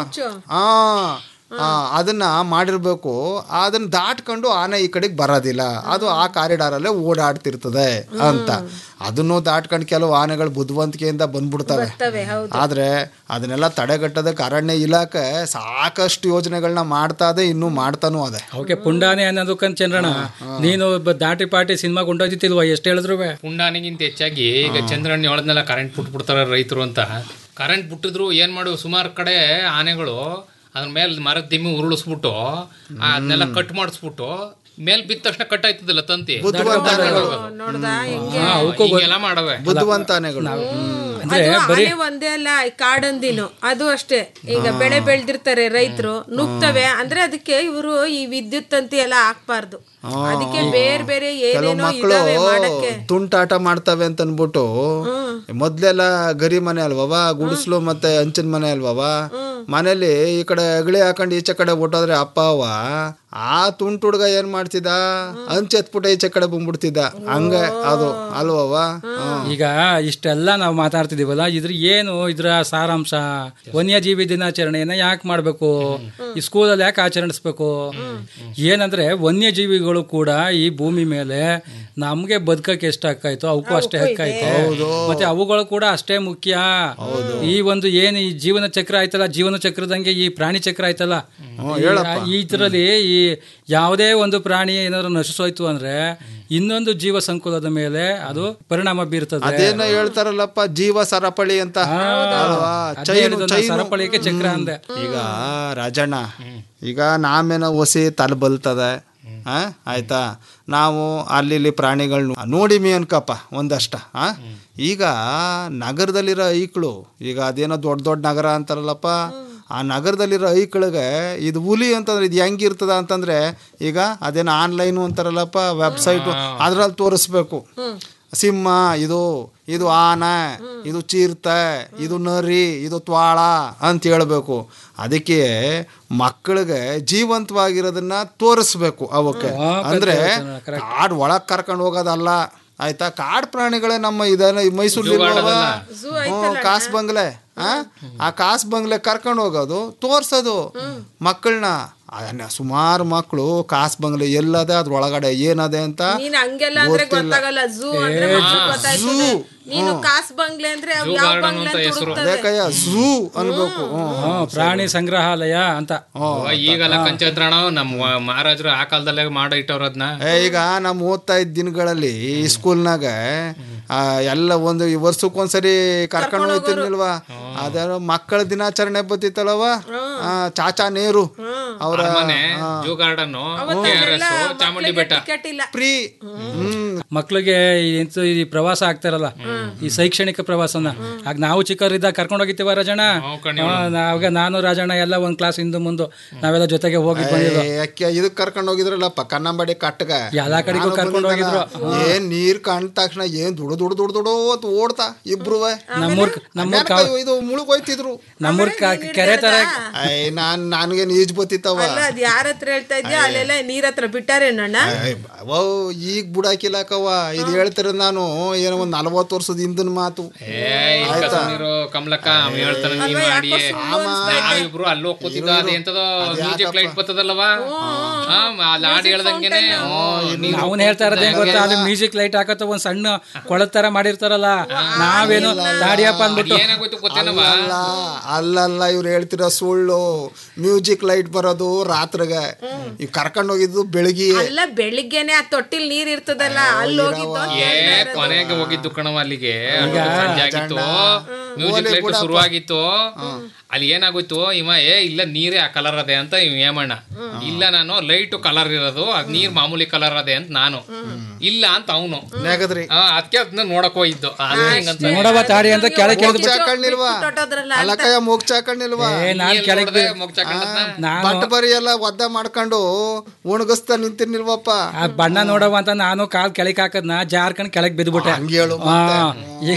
S14: ಆ ಆ, ಅದನ್ನ ಮಾಡಿರ್ಬೇಕು ಅದನ್ನ ದಾಟ್ಕೊಂಡು ಆನೆ ಈ ಕಡೆಗೆ ಬರೋದಿಲ್ಲ ಅದು ಆ ಕಾರಿಡಾರಲ್ಲೇ ಓಡಾಡ್ತಿರ್ತದೆ ಅಂತ ಅದನ್ನು ದಾಟ್ಕೊಂಡು ಕೆಲವು ಆನೆಗಳು ಬುದ್ಧಿವಂತಿಕೆಯಿಂದ ಬಂದ್ಬಿಡ್ತವೆ
S16: ಬರ್ತವೆ ಹೌದು
S14: ಆದ್ರೆ ಅದನ್ನೆಲ್ಲ ತಡೆಗಟ್ಟೋದಕ್ಕೆ ಅರಣ್ಯ ಇಲಾಖೆ ಸಾಕಷ್ಟು ಯೋಜನೆಗಳನ್ನ ಮಾಡ್ತಾ ಇದೆ ಇನ್ನೂ ಮಾಡ್ತಾನೂ ಅದೆ
S9: ಅವಕ್ಕೆ ಪುಂಡಾನೆ ಅನ್ನೋದಕ್ಕಂತ ಚಂದ್ರಣ್ಣ ನೀನು ಬ- ದಾಟಿ ಪಾಟಿ ಸಿನಿಮಾ ಕೊಂಡೋಗಿತ್ತಿಲ್ವಾ ಎಷ್ಟು ಹೇಳಿದ್ರು
S15: ಪುಂಡಾನಿಗಿಂತ ಹೆಚ್ಚಾಗಿ ಈಗ ಚಂದ್ರಣ್ಣ ಹೇಳದ್ನೆಲ್ಲ ಕರೆಂಟ್ ಬಿಟ್ಬಿಡ್ತಾರ ರೈತರು ಅಂತ ಕರೆಂಟ್ ಬಿಟ್ಟಿದ್ರು ಏನ್ ಮಾಡು ಸುಮಾರು ಕಡೆ ಆನೆಗಳು ಅದ್ರ ಮೇಲೆ ಮರದ ದಿಮ್ಮಿ ಉರುಳಿಸ್ಬಿಟ್ಟು ಅದನ್ನೆಲ್ಲ ಕಟ್ ಮಾಡಿಸ್ಬಿಟ್ಟು ಮೇಲ್ ಬಿದ್ದ ತಕ್ಷಣ ಕಟ್ ಆಯ್ತದಿಲ್ಲ ತಂತಿ
S14: ಬುದ್ಧಿವಂತ ಆನೆಗಳು.
S16: ನೋಡ್ದ ಹೆಂಗೆ
S15: ಹಿಂಗೆಲ್ಲ ಮಾಡವೆ
S14: ಬುದ್ಧಿವಂತ ಆನೆಗಳು
S16: ಅದು ಆನೆ ಒಂದೇ ಅಲ್ಲ ಈ ಕಾಡಂದಿನು ಅದು ಅಷ್ಟೇ ಈಗ ಬೆಳೆ ಬೆಳ್ದಿರ್ತಾರೆ ರೈತರು ನುಗ್ತವೆ ಅಂದ್ರೆ ಅದಕ್ಕೆ ಇವರು ಈ ವಿದ್ಯುತ್ ತಂತಿ ಎಲ್ಲ ಹಾಕ್ಬಾರ್ದು ಅದಕ್ಕೆ ಬೇರೆ ಬೇರೆ
S14: ಕೆಲವು
S16: ಏನೇನೋ
S14: ಮಕ್ಕಳು
S16: ಇದಾವೆ ಮಾಡಕ್ಕೆ
S14: ತುಂಟಾಟ ಮಾಡ್ತವೆ ಅಂತ ಅನ್ಬಿಟ್ಟು ಮೊದ್ಲೆಲ್ಲ ಗರಿ ಮನೆ ಅಲ್ವವ ಗುಡಿಸ್ಲು ಮತ್ತೆ ಹಂಚಿನ ಮನೆ ಅಲ್ವವ ಮನೇಲಿ ಈ ಕಡೆ ಅಗಳಿ ಹಾಕೊಂಡು ಈಚೆ ಕಡೆ ಬಿಟ್ಟೋದ್ರೆ ಅಪ್ಪ ಅವ್ವ ಆ ತುಂಟು ಹುಡ್ಗ ಏನ್ ಮಾಡ್ತಿದ್ದ ಹಂಚ್ ಎತ್ಬಿಟ್ಟು ಈಚೆ ಕಡೆ ಬಂದ್ಬಿಡ್ತಿದ್ದ ಹಂಗೆ ಅದು ಅಲ್ವವ
S9: ಈಗ ಇಷ್ಟೆಲ್ಲ ನಾವು ಮಾತಾಡ್ತಿದೀವಲ್ಲ ಇದ್ರ ಏನು ಇದ್ರ ಸಾರಾಂಶ ವನ್ಯಜೀವಿ ದಿನಾಚರಣೆಯನ್ನ ಯಾಕೆ ಮಾಡ್ಬೇಕು ಈ ಸ್ಕೂಲಲ್ಲಿ ಯಾಕೆ ಆಚರಿಸ್ಬೇಕು ಏನಂದ್ರೆ ವನ್ಯಜೀವಿಗಳು ಕೂಡ ಈ ಭೂಮಿ ಮೇಲೆ ನಮ್ಗೆ ಬದುಕಕ್ಕೆ ಎಷ್ಟು ಹಕ್ಕಾಯ್ತು ಅವಕ್ಕೂ ಅಷ್ಟೇ ಹಕ್ಕಾಯ್ತು ಮತ್ತೆ ಅವುಗಳು ಕೂಡ ಅಷ್ಟೇ ಮುಖ್ಯ ಈ ಒಂದು ಏನು ಈ ಜೀವನ ಚಕ್ರ ಆಯ್ತಲ್ಲ ಜೀವನ ಚಕ್ರದಂಗೆ ಈ ಪ್ರಾಣಿ ಚಕ್ರ ಆಯ್ತಲ್ಲ ಈ- ಈ ಇದರಲ್ಲಿ ಈ ಯಾವುದೇ ಒಂದು ಪ್ರಾಣಿ ಏನಾದ್ರು ನಶಿಸೋಯ್ತು ಅಂದ್ರೆ ಇನ್ನೊಂದು ಜೀವ ಸಂಕುಲದ ಮೇಲೆ ಅದು ಪರಿಣಾಮ ಬೀರ್ತದೆ
S14: ಅದೇನೋ ಹೇಳ್ತಾರಲ್ಲಪ್ಪ ಜೀವ ಸರಪಳಿ ಅಂತ ಅಲ್ವಾ
S9: ಅದ್ನೇ
S14: ಚೈನು
S9: ಹೇಳಿದ್ದು ನಾನು
S14: ಚೈನು
S9: ಸರಪಳಿಗೆ ಚಕ್ರ ಅಂದೆ
S14: ಈಗ ರಾಜಣ್ಣ ಈಗ ನಾಮೇನೋ ಒಸಿ ತಲೆ ಬಲ್ತದೆ ಆ ಆಯ್ತಾ ನಾವು ಅಲ್ಲಿ ಇಲ್ಲಿ ಪ್ರಾಣಿಗಳನ್ನ ನೋಡಿಮಿ ಅನ್ಕಪ್ಪ ಒಂದಷ್ಟ ಆ ಈಗ ನಗರದಲ್ಲಿರೋ ಐಕ್ಳು ಈಗ ಅದೇನೋ ದೊಡ್ಡ ದೊಡ್ಡ ನಗರ ಅಂತಾರಲ್ಲಪ್ಪ ಆ ನಗರದಲ್ಲಿರೋ ಐಕ್ಳಿಗೆ ಇದು ಹುಲಿ ಅಂತಂದ್ರೆ ಇದು ಹೆಂಗಿರ್ತದ ಅಂತಂದ್ರೆ ಈಗ ಅದೇನೋ ಆನ್ಲೈನು ಅಂತಾರಲ್ಲಪ್ಪ ವೆಬ್ಸೈಟು ಅದ್ರಲ್ಲಿ ತೋರಿಸ್ಬೇಕು ಸಿಂಹ ಇದು ಇದು ಆನೆ ಇದು ಚೀರ್ತೆ ಇದು ನರಿ ಇದು ತ್ವಾಳ ಅಂತ ಹೇಳ್ಬೇಕು ಅದಕ್ಕೆ ಮಕ್ಕಳಿಗೆ ಜೀವಂತವಾಗಿರೋದನ್ನ ತೋರಿಸ್ಬೇಕು ಅವಕ್ಕೆ ಅಂದ್ರೆ ಕಾಡ್ ಒಳಗ್ ಕರ್ಕೊಂಡು ಹೋಗೋದಲ್ಲ ಆಯ್ತಾ ಕಾಡ್ ಪ್ರಾಣಿಗಳೇ ನಮ್ಮ ಇದನ್ನ ಮೈಸೂರು ಕಾಸ್ ಬಂಗ್ಲೆ ಆ? ಆ ಕಾಸ್ ಬಂಗ್ಲೆ ಕರ್ಕೊಂಡು ಹೋಗೋದು ತೋರ್ಸೋದು ಮಕ್ಕಳನ್ನ ಅದನ್ನ ಸುಮಾರು ಮಕ್ಕಳು ಕಾಸ್ ಬಂಗ್ಲೆ ಎಲ್ಲದೆ ಅದ್ರ ಒಳಗಡೆ ಏನದೆ ಅಂತ
S16: ನೀನ್ ಹಂಗೆಲ್ಲ ಅಂದ್ರೆ
S14: ಗೊತ್ತಿಲ್ಲ.
S16: ಗೊತ್ತಾಗಲ್ಲ ಝೂ ಅಂದ್ರೆ ಮಕ್ಳಿಗ್ ಗೊತ್ತಾಯ್ತದೆ ನೀನು ಕಾಸ್ ಬಂಗ್ಲೆ ಅಂದ್ರೆ ಅವ್ ಯಾವ ಬಂಗ್ಲೆ ಅಂತ ಹುಡುಕ್ತವೆ
S14: ಅದಕ್ಕಯ್ಯ ಝೂ ಅನ್ಬೇಕು ಹ್ಮ್.
S9: ಹ್ಮ್, ಪ್ರಾಣಿ ಸಂಗ್ರಹಾಲಯ ಅಂತ
S15: ಈಗಲ್ಲ ಕಂಚಂದ್ರಣ ನಮ್ಮ ಮಹಾರಾಜರು ಆ ಕಾಲದಲ್ಲೇ ಮಾಡೋ ಇಟ್ಟವ್ರ ಅದನ್ನ
S14: ಏ, ಈಗ ನಮ್ಮ ಓದ್ತಾ ಇದ್ದ ದಿನಗಳಲ್ಲಿ ಈ ಸ್ಕೂಲ್ನಾಗ ಆ, ಎಲ್ಲ ಒಂದು ಈ ವರ್ಷಕ್ಕೊಂದ್ಸರಿ ಕರ್ಕೊಂಡು ಹೋಗ್ತಿರ್ಲಿಲ್ವಾ ಅದೇನೋ ಮಕ್ಕಳ ದಿನಾಚರಣೆ ಬತ್ತಿತ್ತಲ್ಲವ ಆ, ಚಾಚಾ ನೇರು ಅವರ
S15: ಮನೆ ಜೂ ಗಾರ್ಡನ್ ಚಾಮುಂಡಿ ಬೆಟ್ಟ
S16: ಟಿಕೆಟ್ ಇಲ್ಲ
S14: ಫ್ರೀ ಹ್ಮ್
S9: ಮಕ್ಳಿಗೆ ಈ ಎಂತ ಈ ಪ್ರವಾಸ ಆಗ್ತಾರಲ್ಲ ಈ ಶೈಕ್ಷಣಿಕ ಪ್ರವಾಸನ ಆಗ ನಾವು ಚಿಕ್ಕವರಿದ್ದಾಗ ಕರ್ಕೊಂಡು ಹೋಗಿತ್ತೀವ ರಾಜಣ್ಣ ನಾವಾಗ ನಾನು ರಾಜಣ್ಣ ಎಲ್ಲ ಒಂದ್ ಕ್ಲಾಸ್ ಹಿಂದೆ ಮುಂದೆ ನಾವೆಲ್ಲ ಜೊತೆಗೆ ಹೋಗಿ ಬಂದಿದ್ವು
S14: ಯಾಕೆ ಇದಕ್ ಕರ್ಕೊಂಡು ಹೋಗಿದ್ರಲ್ಲಪ್ಪ ಕನ್ನಂಬಾಡಿ ಕಟ್ಟಗ
S9: ಎಲ್ಲಾ ಕಡೆಗೂ
S14: ನಾನು
S9: ಕರ್ಕೊಂಡ್
S14: ಬಂದಿದ್ದಲ್ಲ,
S9: ಹೋಗಿದ್ರು.
S14: ಏನ್ ನೀರ್ ಕಂಡ ತಕ್ಷಣ ಏನ್ ದುಡು ದುಡು ದುಡು ದುಡು ಅಂತ ಓಡ್ತಾ ಇಬ್ರು
S9: ನಮ್ಮೂರ್ ನಮ್ಮೂರ್ ಕಾ-
S14: ಇದು ಮುಳುಗ್ ಹೋಯ್ತಿದ್ರು
S9: ನಮ್ಮೂರ್ ಕ- ಕೆರೆ ತರ
S14: ಐ ನಾನ್ ನನಗೆ ಈಜ್ ಬತ್ತಿತ್ತವ
S16: ಅಲ್ಲ ಅದ್ ಯಾರ ಹತ್ರ ಹೇಳ್ತಾ ಇದ್ಯಾ ಅಲ್ಲೆಲ್ಲ ನೀರ್ ಹತ್ರ ಬಿಟ್ಟಾರೇನಣ್ಣ
S14: ಓ ಈಗ ಬಿಡಾಕಿಲ್ಲಕವ್ವ ಇದು ಹೇಳ್ತಿರೋದು ನಾನು ಏನೋ ಒಂದ್ ನಲವತ್ತು ವರ್ಷದ ಹಿಂದಿನ ಮಾತು ಆಯ್ತಾ
S15: ಕಮಲಕ್ಕ ಅವ ಹೇಳ್ತಾನೆ ನೀನ್ ಮಾಡಿ ನಾವಿಬ್ರು ಅಲ್ಲಿ ಹೋಗ್ ಕೂತಿದ್ದ ಅದೇಂತದೋ ಮ್ಯೂಸಿಕ್ ಲೈಟ್ ಬರ್ತದಲ್ಲವಾ ಹಾ ಅಲ್ಲಿ ಹಾಡು ಹೇಳ್ದಂಗೆನೆ
S9: ಅವನ್ ಹೇಳ್ತಾ ಇರೋದೇ ಗೊತ್ತಾ ಅದು ಮ್ಯೂಸಿಕ್ ಲೈಟ್ ಹಾಕತ್ತ ಒಂದ್ ಸಣ್ಣ ಕೊಳದ ತರ ಮಾಡಿರ್ತಾರಲ್ಲ ನಾವೇನು ದಾಡಿಯಪ್ಪ ಅಂದ್ಬಿಟ್ಟು
S15: ಏನಾಗೋಯ್ತು ಗೊತ್ತೇನವ
S14: ಅಲ್ಲ ಅಲ್ಲಲ್ಲ ಇವ್ರು ಹೇಳ್ತಿರೋ ಸುಳ್ಳು ಮ್ಯೂಸಿಕ್ ಲೈಟ್ ಬರೋದು ರಾತ್ರಿಗೆ ಈಗ ಕರ್ಕೊಂಡು ಹೋಗಿದ್ದು ಬೆಳಗ್ಗೆ
S16: ಅಲ್ಲ ಬೆಳಿಗ್ಗೆನೆ ಆ ತೊಟ್ಟಿಲ್ ನೀರ್ ಇರ್ತದಲ್ಲ ಅಲ್ಲಿ ಹೋಗಿದ್ದು ಅಂತ
S15: ಏ
S16: ಹೇಳ್ತಾ ಇರೋದು.
S15: ಕೊನೆಗೆ ಹೋಗಿದ್ದು ಕಣವ ಅಲ್ಲಿಗೆ ಅದು ಸಂಜೆ ಆಗಿತ್ತು ಮ್ಯೂಸಿಕ್ ಲೈಟ್ ಶುರುವಾಗಿತ್ತು ಅಲ್ಲಿ ಏನಾಗೋಯ್ತು ಇವ ಏ ಇಲ್ಲ ನೀರೇ ಆ ಕಲರ್ ಅದೇ ಅಂತ ಇವ್ ಏಮಣ್ಣ ಇಲ್ಲ ನಾನು ಲೈಟ್ ಕಲರ್ ಇರೋದು ಅದ್ ನೀರ್ ಮಾಮೂಲಿ ಕಲರ್ ಅದೇ ಅಂತ ನಾನು ಇಲ್ಲ ಅಂತ ಅವನು
S14: ನೆಗದ್ರಿ
S15: ಅದಕ್ಕೆ ಅದನ್ನ ನೋಡಕ್ ಹೋಗಿದ್ದು ಅದು ಹಿಂಗಂತ
S9: ನೋಡವ ತಾಡಿ ಅಂತ ಕೆಳಗೆ
S14: ಮೂಗ್ ಚಾಕಣ್ಣಿಲ್ವಾ
S16: ಹೊರ್ಟೋದ್ರಲ್ಲ
S14: ಅಲ್ಲ ಕೈಯ ಮೂಗ್ ಚಾಕಣ್ಣಿಲ್ವಾ
S9: ಏ ನಾನ್ ಕೆಳಗೆ ನಾನು
S14: ಬಟ್ ಬರಿ ಎಲ್ಲ ಒದ್ದ ಮಾಡ್ಕೊಂಡು ಒಣಗಿಸ್ತಾ ನಿಂತಿರ್ನಿಲ್ವಪ್ಪ
S9: ಆ ಬಣ್ಣ ನೋಡವ ಅಂತ ನಾನು ಕಾಲ್ ಕೆಳಗೆ ಹಾಕದ್ನ ಜಾರ್ಕೊಂಡ್ ಕೆಳಗೆ ಬಿದ್ಬಿಟ್ಟೆ
S14: ಹಂಗೆ ಹೇಳು
S9: ಹಾ, ಈಗ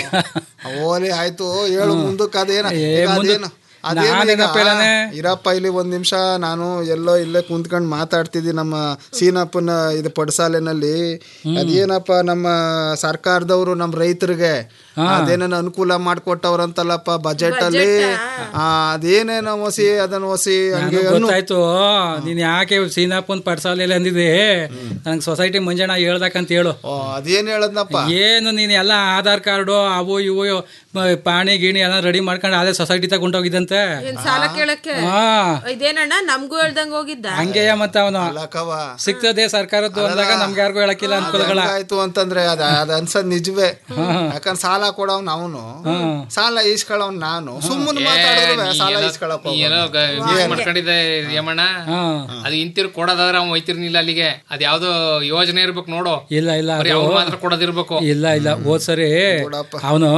S14: ಓಲಿ ಆಯ್ತು ಹೇಳು ಮುಂದಕ್ಕೆ ಅದೇನ
S9: ಏ,
S14: ಈಗ
S9: ಮುಂದಕ್ಕೆ
S14: ಅದೇನು ಅದೇನು ಈಗ?
S9: ನಾನೇನಪ್ಪ ಹೇಳನೆ?
S14: ಇರಪ್ಪ ಇಲ್ಲಿ ಒಂದ್ ನಿಮಿಷ ನಾನು ಎಲ್ಲೋ ಇಲ್ಲೇ ಕುಂತ್ಕೊಂಡು ಮಾತಾಡ್ತಿದ್ದಿ ನಮ್ಮ ಸೀನಪ್ಪನ ಇದು ಪಡಸಾಲೆನಲ್ಲಿ ಅದೇನಪ್ಪ ನಮ್ಮ ಸರ್ಕಾರದವರು ನಮ್ಮ ರೈತರಿಗೆ ಅದೇನೇನು ಅನುಕೂಲ ಮಾಡ್ಕೊಟ್ಟವ್ರಂತಲ್ಲಪ್ಪ ಬಜೆಟ್ ಅಲ್ಲಿ ಆ, ಅದೇನೇನೋ ಹೊಸಿ ಅದನ್ನ ಹೊಸಿ ಹಂಗೆ
S9: ನನಗ್
S14: ಅನ್ನು
S9: ಗೊತ್ತಾಯ್ತು ನೀನ್ ಯಾಕೆ ಸೀನಾಪನ್ ಪಡ್ಸಾಲೆಲ್ಲ ಅಂದಿದೆ ನಂಗೆ ಸೊಸೈಟಿ ಮಂಜಣ್ಣ ಹೇಳ್ದಕ್ಕಂತ ಹೇಳು
S14: ಅದೇನ್ ಹೇಳದ್ನಪ್ಪ
S9: ಏನು ನೀನ್ ಎಲ್ಲ ಆಧಾರ್ ಕಾರ್ಡು ಅವು ಇವು ಮ- ಪಾಣಿ ಗಿಣಿ ಎಲ್ಲ ರೆಡಿ ಮಾಡ್ಕೊಂಡು ಅದೇ ಸೊಸೈಟಿ ತಗೊಂಡೋಗಿದ್ದಂತೆ
S16: ಏನ್ ಸಾಲ ಕೇಳಕ್ಕೆ
S9: ಹಾ
S16: ಇದೇನಣ್ಣ ನಮ್ಗೂ ಹೇಳ್ದಂಗ ಹೋಗಿದ್ದ
S9: ಹಂಗೆಯ ಮತ್ತ ಅವನು ಸಿಗ್ತದೆ ಸರ್ಕಾರದ್ದು ಅಂದಾಗ ನಮ್ಗೆ ಯಾರಿಗೂ ಹೇಳಕ್ಕಿಲ್ಲ ಅನುಕೂಲಗಳ
S14: ಆಯ್ತು ಅಂತಂದ್ರೆ ಅದ ಅದ ಅನ್ಸದ್ ನಿಜವೇ ಯಾಕಂದ್ರೆ ಸಾಲ ಕೊಡವ್ ಅವನು ಸಾಲ ಈಸ್ಕೊಳ್ಳವ್ ನಾನು ಸುಮ್ಮನೆ ಮಾತಾಡಿದ್ರೆ ಸಾಲ ಈಸ್ಕೊಳಪ್ಪ
S15: ಏನೋ ಗ- ಮಿಸ್ ಮಾಡ್ಕೊಂಡಿದ್ದೆ ಯಮಣ್ಣ ಅದು ಇಂತಿರ್ ಕೊಡೋದಾದ್ರೆ ಅವ್ನು ಒಯ್ತಿರ್ನಿಲ್ಲ ಅಲ್ಲಿಗೆ ಅದ್ ಯಾವ್ದೋ ಯೋಜನೆ ಇರ್ಬೇಕು ನೋಡು
S9: ಇಲ್ಲ ಇಲ್ಲ
S15: ಬರೀ
S9: ಅದು-
S15: ಅವ್ನು ಮಾತ್ರ ಕೊಡೋದಿರ್ಬೇಕು
S9: ಇಲ್ಲ ಇಲ್ಲ ಹೋದ್ ಸರಿ ಅವನು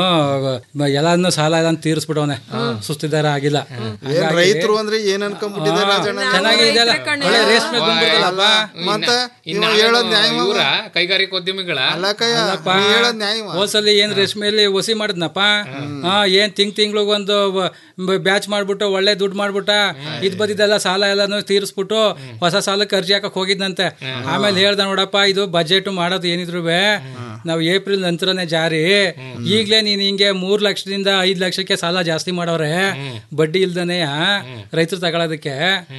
S9: ಎಲ್ಲಾನು ಸಾಲ ಎಲ್ಲ ತೀರಿಸ್ಬಿಟ್ಟವನೆ ಸುಸ್ತಿದಾರ ಆಗಿಲ್ಲ
S14: ಏನ್ ರೈತರು ಅಂದ್ರೆ ಏನ್ ಅನ್ಕೊಂಡ್ಬಿಟ್ಟಿದ್ದಾರೆ
S9: ಹಾ,
S14: ರಾಜಣ್ಣ
S9: ಚೆನ್ನಾಗಿದೆಯಲ್ಲ ಒಳ್ಳೆ ರೇಷ್ಮೆ ಬಂದ್ಬಿಡ್ತಲ್ಲಪ್ಪ
S14: ಮತ್ತೆ
S15: ಇನ್ನ
S14: ಇವ ಹೇಳೋದ್ ನ್ಯಾಯ
S15: ಇವ್ರ ಕೈಗಾರಿಕೋದ್ಯಮಿಗಳ
S14: ಅಲ್ಲಕ್ಕಯ್ಯ ನೀ ಹೇಳೋದ್ ನ್ಯಾಯ
S9: ಹೋದ್ಸಲಿ ಏನ್ ರೇಷ್ಮೆಯಲ್ಲಿ ಒಸಿ ಮಾಡಿದ್ನಪ್ಪ ಹಾ ಏನ್ ತಿಂಗ್ ತಿಂಗ್ಳಿಗೆ ಒಂದು ಬ್ಯಾಚ್ ಮಾಡ್ಬಿಟ್ಟು ಒಳ್ಳೆ ದುಡ್ಡು ಮಾಡ್ಬಿಟ್ಟ ಇದ್ ಬದಿದ್ದೆಲ್ಲ ಸಾಲ ಎಲ್ಲಾನು ತೀರಿಸ್ಬಿಟ್ಟು ಹೊಸ ಸಾಲಕ್ಕೆ ಅರ್ಜಿ ಹಾಕಕ್ ಹೋಗಿದ್ನಂತೆ ಆಮೇಲೆ ಹೇಳ್ದ ನೋಡಪ್ಪ ಇದು ಬಜೆಟ್ ಮಾಡೋದು ಏನಿದ್ರು ನಾವು ಏಪ್ರಿಲ್ ನಂತರನೇ ಜಾರಿ ಈಗ್ಲೇ ನೀನ್ ಹಿಂಗೆ ಮೂರ್ ಲಕ್ಷದಿಂದ ಐದ್ ಲಕ್ಷಕ್ಕೆ ಸಾಲ ಜಾಸ್ತಿ ಮಾಡವ್ರೆ ಬಡ್ಡಿ ಇಲ್ದನೆ ರೈತರು ತಗೊಳೋದಕ್ಕೆ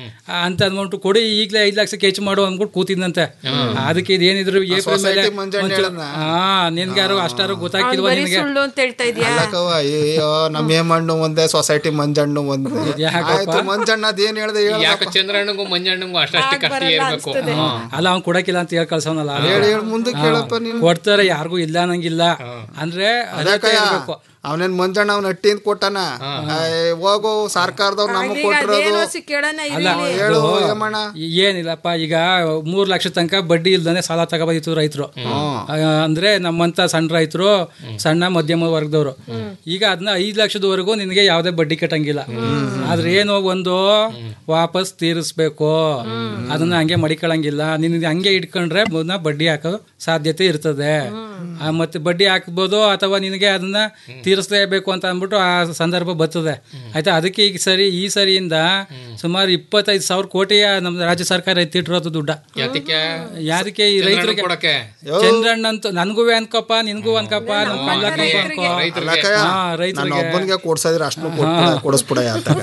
S9: ಅಂತ ಅಂದ್ಬಿಟ್ಟು ಕೊಡಿ ಈಗ್ಲೇ ಐದ್ ಲಕ್ಷಕ್ಕೆ ಹೆಚ್ಚು ಮಾಡು ಅಂದ್ಬಿಟ್ಟು ಕೂತಿದ್ನಂತೆ ಅದಕ್ಕೆ ಇದೇನಿದ್ರು ಏಪ್ರಿಲ್ ಮೇಲೆ
S14: society ಮಂಜಣ್ಣ
S9: ಒಂಚೂರು-
S14: ಹೇಳದ್ನ?
S9: ಹಾ ನಿನ್ಗೆ ಯಾರು ಅಷ್ಟಾರು ಗೊತ್ತಾಗಿಲ್ವಾ
S16: ಬರೀ
S9: ನಿನಗೆ
S16: ಸುಳ್ಳು ಅಂತ ಹೇಳ್ತಾ ಇದ್ಯಾ
S14: ಅಲ್ಲಕ್ಕವ್ವ ಅಯ್ಯೋ ನಮ್ಮ ಹೇಮಣ್ಣು ಒಂದೇ ಸೊಸೈಟಿ ಮಂಜಣ್ಣು ಒಂದೇ
S9: ಯಾಕಪ್ಪ?
S14: ಆಯ್ತು ಮಂಜಣ್ಣ ಅದೇನ್ ಹೇಳ್ದೆ ಹೇಳ
S15: ಯಾಕೆ ಚಂದ್ರಣ್ಣಂಗೂ ಮಂಜಣ್ಣಂಗೂ ಅಷ್ಟಷ್ಟು ಕಷ್ಟ ಇರ್ಬೇಕು ಹ್ಮ್.
S9: ಅಲ್ಲ ಅವ್ನ್ ಕೊಡಕಿಲ್ಲ ಅಂತ ಹೇಳಿ ಕಳ್ಸವನಲ್ಲ
S14: ಹೇಳಿ ಹೇಳಿ ಮುಂದಕ್ಕೆ ಹೇಳಪ್ಪ ನೀನು
S9: ಕೊಡ್ತಾರೆ ಯಾರಿಗೂ ಇಲ್ಲ ಅನ್ನಂಗಿಲ್ಲ ಅಂದ್ರೆ ಅದಕ್ಕೆ
S14: ಅದಕ್ಕಯ್ಯ
S9: ಇರ್ಬೇಕು
S14: ಅವನೇನ್ ಮಂಜಣ್ಣ ಅವ್ನ ಹಟ್ಟಿಂದ ಕೊಟ್ಟಾನ ಏ, ಹೋಗು ಸರ್ಕಾರದವ್ರು ನಮಗ್ ಕೊಟ್ಟಿರೋದು
S16: ಅದೇನೋ ಸಿ ಕೇಳೋಣ
S9: ಅಲ್ಲ
S16: ಇರಿ
S14: ಹೇಳು
S9: ಇದು
S14: ಹೇಮಣ್ಣ
S9: ಏನಿಲ್ಲಪ್ಪ ಈಗ ಮೂರ್ ಲಕ್ಷ ತನಕ ಬಡ್ಡಿ ಇಲ್ದಾನೆ ಸಾಲ ತಗೋಬೋದಿತ್ತು ರೈತರು ಅಂದ್ರೆ ನಮ್ಮಂತ ಸಣ್ಣ ರೈತರು ಸಣ್ಣ ಮಧ್ಯಮ ವರ್ಗದವರು ಈಗ ಅದನ್ನ ಐದ್ ಲಕ್ಷದವರೆಗೂ ನಿನಗೆ ಯಾವ್ದೇ ಬಡ್ಡಿ ಕಟ್ಟಂಗಿಲ್ಲ ಆದ್ರೆ ಏನು ಒಂದು ವಾಪಸ್ ತೀರಿಸ್ಬೇಕು ಅದನ್ನ ಹಂಗೆ ಮಡಿಕೊಳ್ಳಂಗಿಲ್ಲ ನಿನ್ ಹಂಗೆ ಇಟ್ಕೊಂಡ್ರೆ ಮುಂದೆ ಬಡ್ಡಿ ಹಾಕೋ ಸಾಧ್ಯತೆ ಇರ್ತದೆ ಆ, ಮತ್ತೆ ಬಡ್ಡಿ ಹಾಕ್ಬೋದು ಅಥವಾ ನಿನಗೆ ಅದನ್ನ ತೀರಿಸಲೇಬೇಕು ಅಂತ ಅಂದ್ಬಿಟ್ಟು ಆ ಸಂದರ್ಭ ಬರ್ತದೆ ಆಯ್ತಾ ಅದಕ್ಕೆ ಈಗ ಸರಿ ಈ ಸರಿಯಿಂದ ಸುಮಾರು ಇಪ್ಪತ್ತೈದು ಸಾವಿರ ಕೋಟಿಯ ನಮ್ಮ ರಾಜ್ಯ ಸರ್ಕಾರ ಎತ್ತಿಟ್ಟಿರೋದು ದುಡ್ಡ
S15: ಯಾತಕ್ಕೆ
S9: ಯಾದಕ್ಕೆ ಈ ರೈತರಿಗೆ
S15: ಕೊಡಕ್ಕೆ
S9: ಚಂದ್ರಣ್ಣ ಅಂತ ನನ್ಗೂ ಅನ್ಕಪ್ಪ ನಿನ್ಗೂ ಅನ್ಕಪ್ಪ ನಮ್ ಕಮಲಕ್ಕಂಗೂ ಅನ್ಕೋ
S14: ಅಲ್ಲಕ್ಕಯ್ಯ
S9: ಹಾ
S14: ನನ್ನ
S9: ರೈತರಿಗೆ
S14: ಒಬ್ಬನಿಗೆ ಕೊಡ್ಸಿದ್ರೆ ಅಷ್ಟು ಕೊಡಿಸ್ಬಿಡ ಯಾತಾಗ